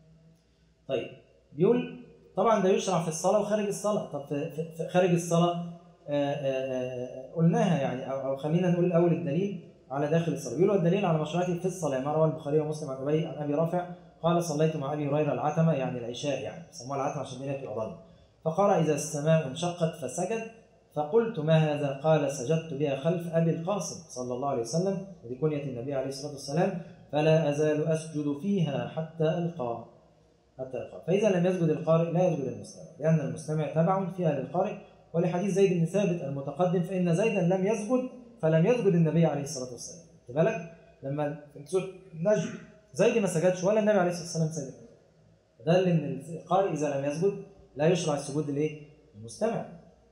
طيب بيقول طبعا ده يشرع في الصلاه وخارج الصلاه طب في, في... في خارج الصلاه آآ آآ قلناها يعني او, أو خلينا نقول الاول الدليل على داخل الصلاه بيقولوا الدليل على مشروعيته في الصلاه ما روى البخاري ومسلم عن ابي عن ابي رافع قال صليت مع ابي هريره العتمه يعني العشاء يعني بيسموها العتمه عشان الدنيا بتبقى ضلمه فقرأ إذا السماء انشقت فسجد فقلت ما هذا قال سجدت بها خلف أبي القاسم صلى الله عليه وسلم ودي كنية النبي عليه الصلاة والسلام فلا أزال أسجد فيها حتى ألقاه حتى ألقاه فإذا لم يسجد القارئ لا يسجد المستمع لأن المستمع تبع فيها للقارئ ولحديث زيد بن ثابت المتقدم فإن زيدا لم يسجد فلم يسجد النبي عليه الصلاة والسلام خد بالك لما في سورة النجم زيد ما سجدش ولا النبي عليه الصلاة والسلام سجد دل ان القارئ اذا لم يسجد لا يشرع السجود للايه؟ المستمع.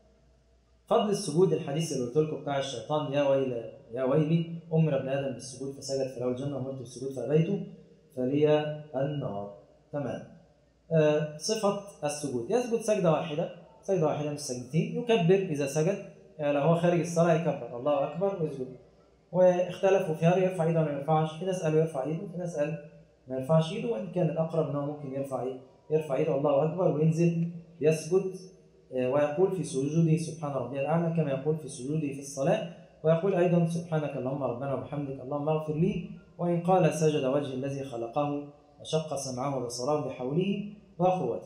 فضل السجود الحديث اللي قلت لكم بتاع الشيطان يا ويل يا ويلي امر ابن ادم بالسجود فسجد فله الجنه وامرت بالسجود فابيت فلي النار. تمام. آه صفه السجود يسجد سجده واحده سجده واحده مش سجدتين يكبر اذا سجد يعني لو هو خارج الصلاه يكبر الله اكبر ويسجد. واختلفوا في هل يرفع ايده ولا ما يرفعش، في ناس قالوا يرفع ايده وفي ناس قال ما يرفعش ايده وان كان الاقرب انه ممكن يرفع ايه؟ يرفع ايده الله اكبر وينزل يسجد ويقول في سجوده سبحان ربي الاعلى كما يقول في سجوده في الصلاه ويقول ايضا سبحانك اللهم ربنا وبحمدك اللهم اغفر لي وان قال سجد وجه الذي خلقه وشق سمعه وبصره بحوله وقوته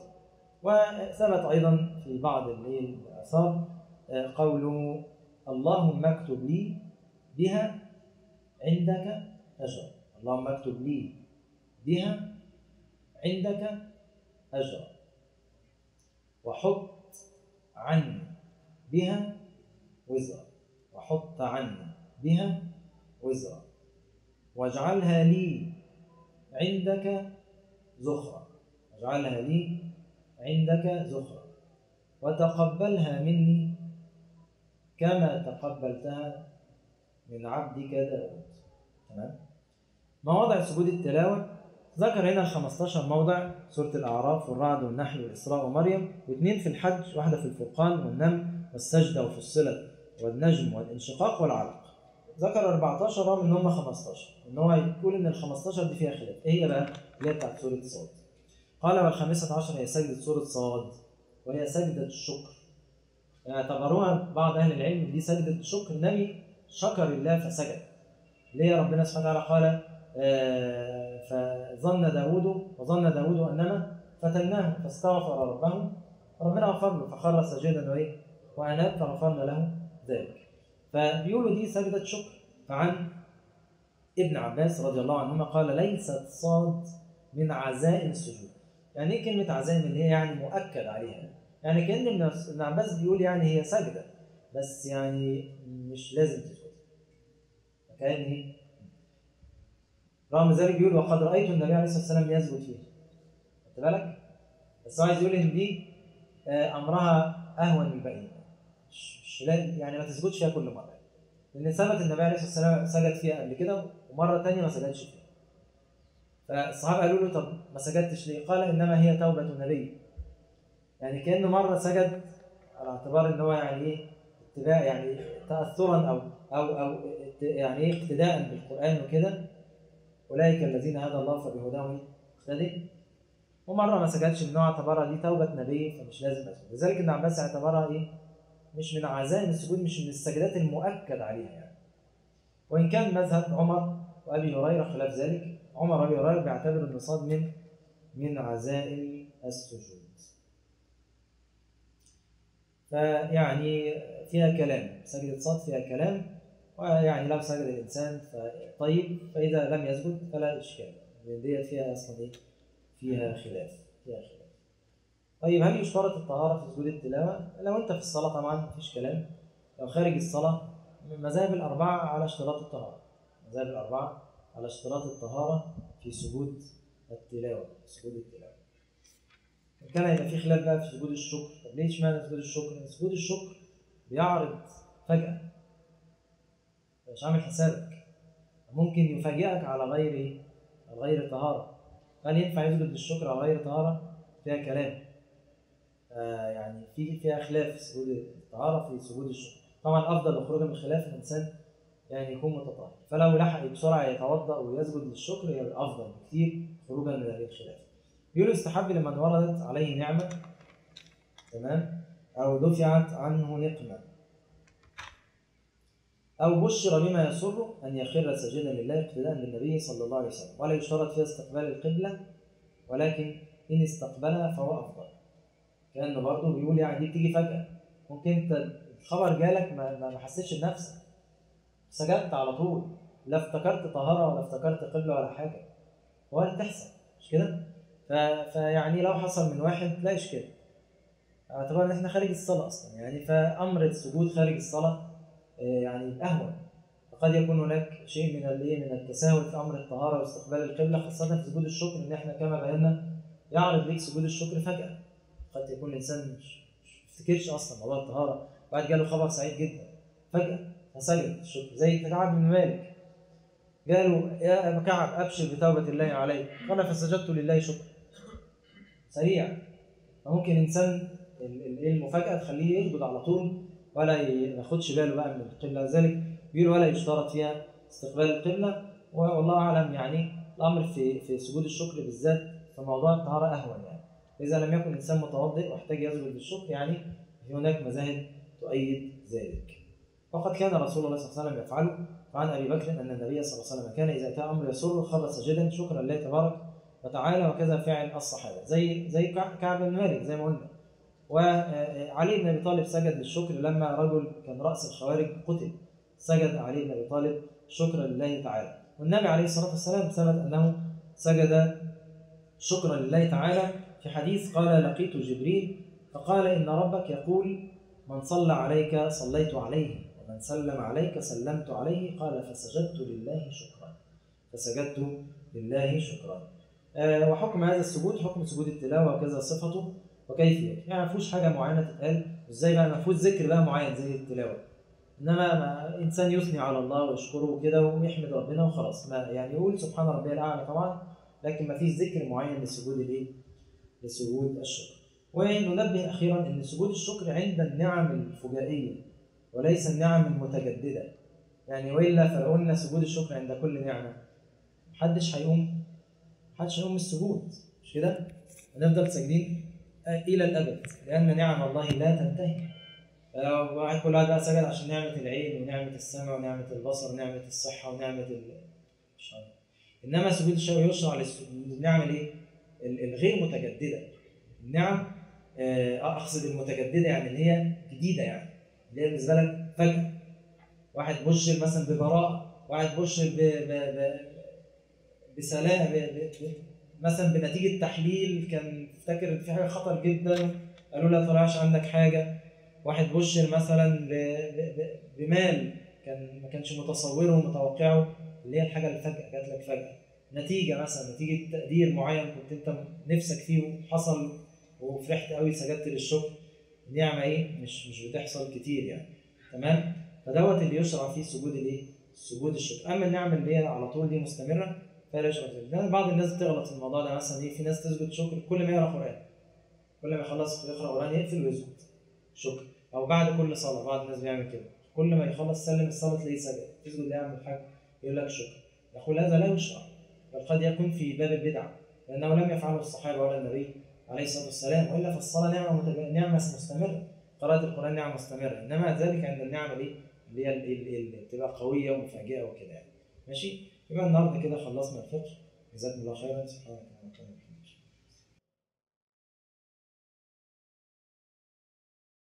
وثبت ايضا في بعض الاثار قوله اللهم اكتب لي بها عندك اجرا اللهم اكتب لي بها عندك أجرا وحط عني بها وزرا وحط عني بها وزرا واجعلها لي عندك زخرا واجعلها لي عندك زخرا وتقبلها مني كما تقبلتها من عبدك داود تمام مواضع سجود التلاوة ذكر هنا ال 15 موضع سورة الأعراف والرعد والنحل والإسراء ومريم واثنين في الحج واحدة في الفرقان والنمل والسجدة وفصلت والنجم والانشقاق والعلق ذكر 14 رغم ان هم 15 ان هو يقول ان ال 15 دي فيها خلاف ايه هي بقى اللي هي بتاعت سوره صاد قال والخامسة عشر هي سجدة سورة صاد وهي سجدة الشكر يعني اعتبروها بعض أهل العلم دي سجدة الشكر النبي شكر الله فسجد ليه ربنا سبحانه وتعالى قال آه، فظن داود وظن داود أنما فتناه فاستغفر ربه ربنا غفر له فخر سجدا وإيه وأناب فغفرنا له ذلك فبيقولوا دي سجدة شكر فعن ابن عباس رضي الله عنهما قال ليست صاد من عزائم السجود يعني ايه كلمة عزائم اللي هي يعني مؤكد عليها يعني كأن ابن ابن عباس بيقول يعني هي سجدة بس يعني مش لازم تسجد كأن هي رغم ذلك بيقول وقد رأيت النبي عليه الصلاة والسلام يسجد فيها خدت بالك؟ بس هو عايز يقول إن دي آه، أمرها أهون من الباقيين مش مش لا- يعني ما تسجدش فيها كل مرة لأن ثبت النبي عليه الصلاة والسلام سجد فيها قبل كده ومرة تانية ما سجدش فيها فالصحابة قالوا له طب ما سجدتش ليه؟ قال إنما هي توبة نبي يعني كأنه مرة سجد على اعتبار إن هو يعني إيه اتباع يعني تأثرا أو أو أو ات- يعني إيه اقتداء بالقرآن وكده أولئك الذين هدى الله فبهداه اقتدي ومرة ما سجدش إن هو اعتبرها دي توبة نبي فمش لازم أسجد لذلك ابن عباس اعتبرها إيه مش من عزائم السجود مش من السجدات المؤكد عليها يعني وإن كان مذهب عمر وأبي هريرة خلاف ذلك عمر وأبي هريرة بيعتبر النصاب من من عزائم السجود فيعني فيها كلام سجدة صاد فيها كلام ويعني لو سجد الإنسان فطيب فإذا لم يسجد فلا إشكال لأن ديت فيها أصلا إيه؟ فيها خلاف فيها خلاف طيب هل يشترط الطهارة في سجود التلاوة؟ لو أنت في الصلاة طبعا مفيش كلام لو خارج الصلاة من المذاهب الأربعة على اشتراط الطهارة المذاهب الأربعة على اشتراط الطهارة في سجود التلاوة في سجود التلاوة كان هيبقى في خلاف بقى في سجود الشكر طب ليه اشمعنى سجود الشكر؟ لأن سجود الشكر بيعرض فجأة مش عامل حسابك ممكن يفاجئك على غير إيه؟ على غير طهارة هل ينفع يسجد للشكر على غير طهارة؟ فيها كلام آه يعني في فيها خلاف في سجود الطهارة في سجود الشكر طبعا الأفضل لخروج من الخلاف الإنسان يعني يكون متطهر فلو لحق بسرعة يتوضأ ويسجد للشكر يبقى الأفضل بكتير خروجا من الخلاف يقول يستحب لمن وردت عليه نعمة تمام أو دفعت عنه نقمة أو بشر بما يسر أن يخر ساجدا لله اقتداء بالنبي صلى الله عليه وسلم ولا يشترط فيها استقبال القبلة ولكن إن استقبلها فهو أفضل كأنه برضه بيقول يعني دي بتيجي فجأة ممكن أنت الخبر جالك ما, ما ما حسيتش بنفسك سجدت على طول لا افتكرت طهارة ولا افتكرت قبلة ولا حاجة ولا تحصل مش كده؟ ف... فيعني لو حصل من واحد لا إشكال اعتبر ان احنا خارج الصلاة اصلا يعني فامر السجود خارج الصلاة آه، يعني اهون فقد يكون هناك شيء من الايه من التساهل في امر الطهارة واستقبال القبلة خاصة في سجود الشكر ان احنا كما بينا يعرض ليك سجود الشكر فجأة قد يكون الانسان مش مش يفتكرش اصلا موضوع الطهارة بعد جاله خبر سعيد جدا فجأة فسجد الشكر زي كعب بن مالك قالوا يا ابا كعب ابشر بتوبة الله عليك قال فسجدت لله شكرا سريع فممكن انسان ال- ال- ايه المفاجاه تخليه يسجد على طول ولا ي- ما ياخدش باله بقى من القبله لذلك بيقول ولا يشترط فيها استقبال القبله والله اعلم يعني الامر في في سجود الشكر بالذات في موضوع الطهاره اهون يعني اذا لم يكن الانسان متوضئ واحتاج يسجد للشكر يعني في هناك مذاهب تؤيد ذلك وقد كان رسول الله صلى الله عليه وسلم يفعله وعن ابي بكر ان النبي صلى الله عليه وسلم كان اذا اتى امر يسر خر ساجدا شكرا لله تبارك وتعالى وكذا فعل الصحابه زي زي كع- كعب بن مالك زي ما قلنا وعلي بن ابي طالب سجد للشكر لما رجل كان راس الخوارج قتل سجد علي بن ابي طالب شكرا لله تعالى والنبي عليه الصلاه والسلام ثبت انه سجد شكرا لله تعالى في حديث قال لقيت جبريل فقال ان ربك يقول من صلى عليك صليت عليه ومن سلم عليك سلمت عليه قال فسجدت لله شكرا فسجدت لله شكرا آه، وحكم هذا السجود حكم سجود التلاوه وكذا صفته وكيفيته يعني ما فيهوش حاجه معينه تتقال ازاي بقى ما فيهوش ذكر بقى معين زي التلاوه انما ما انسان يثني على الله ويشكره وكده ويحمد ربنا وخلاص ما يعني يقول سبحان ربي الاعلى طبعا لكن ما فيش ذكر معين لسجود الايه؟ لسجود الشكر. وننبه اخيرا ان سجود الشكر عند النعم الفجائيه وليس النعم المتجدده. يعني والا فلو قلنا سجود الشكر عند كل نعمه محدش هيقوم محدش هيقوم من السجود مش كده؟ هنفضل ساجدين الى الابد لان نعم الله لا تنتهي. لو واحد كل واحد بقى سجد عشان نعمة العين ونعمة السمع ونعمة البصر ونعمة الصحة ونعمة ال... مش عارف. إنما سجود الشكر يشرع للنعم الإيه؟ ال- الغير متجددة. النعم آه، أقصد المتجددة يعني اللي هي جديدة يعني اللي هي بالنسبة لك فجأة. واحد بشر مثلا ببراءة، واحد بشر ب... ب... ب... بسلام ب... ب... ب... مثلا بنتيجة تحليل كان افتكر إن في حاجة خطر جدا قالوا لا طلعش عندك حاجة واحد بشر مثلا ب... ب... ب... بمال كان ما كانش متصوره ومتوقعه اللي هي الحاجه اللي فجاه جات لك فجاه نتيجه مثلا نتيجه تقدير معين كنت انت نفسك فيه وحصل وفرحت قوي سجدت للشكر نعمه ايه مش مش بتحصل كتير يعني تمام فدوت اللي يشرع فيه سجود الايه سجود الشكر اما النعمه اللي هي على طول دي مستمره فلا يشرع فيها لأن بعض الناس بتغلط في الموضوع ده مثلا ايه في ناس تسجد شكر كل ما يقرا قران كل ما يخلص يقرا قران يقفل ويسجد شكر او بعد كل صلاه بعض الناس بيعمل كده كل ما يخلص سلم الصلاه تلاقيه سجد تسجد ليه يعمل حاجه يقول لك شكر يقول هذا لا يشرع بل قد يكون في باب البدعه لانه لم يفعله الصحابه ولا النبي عليه الصلاه والسلام والا فالصلاه نعمه متج... نعمه مستمره قراءه القران نعمه مستمره انما ذلك عند النعمه دي اللي هي ال- ال- اللي بتبقى قويه ومفاجئه وكده يعني ماشي يبقى النهارده كده خلصنا الفقه جزاكم الله خيرا سبحانك اللهم وبحمدك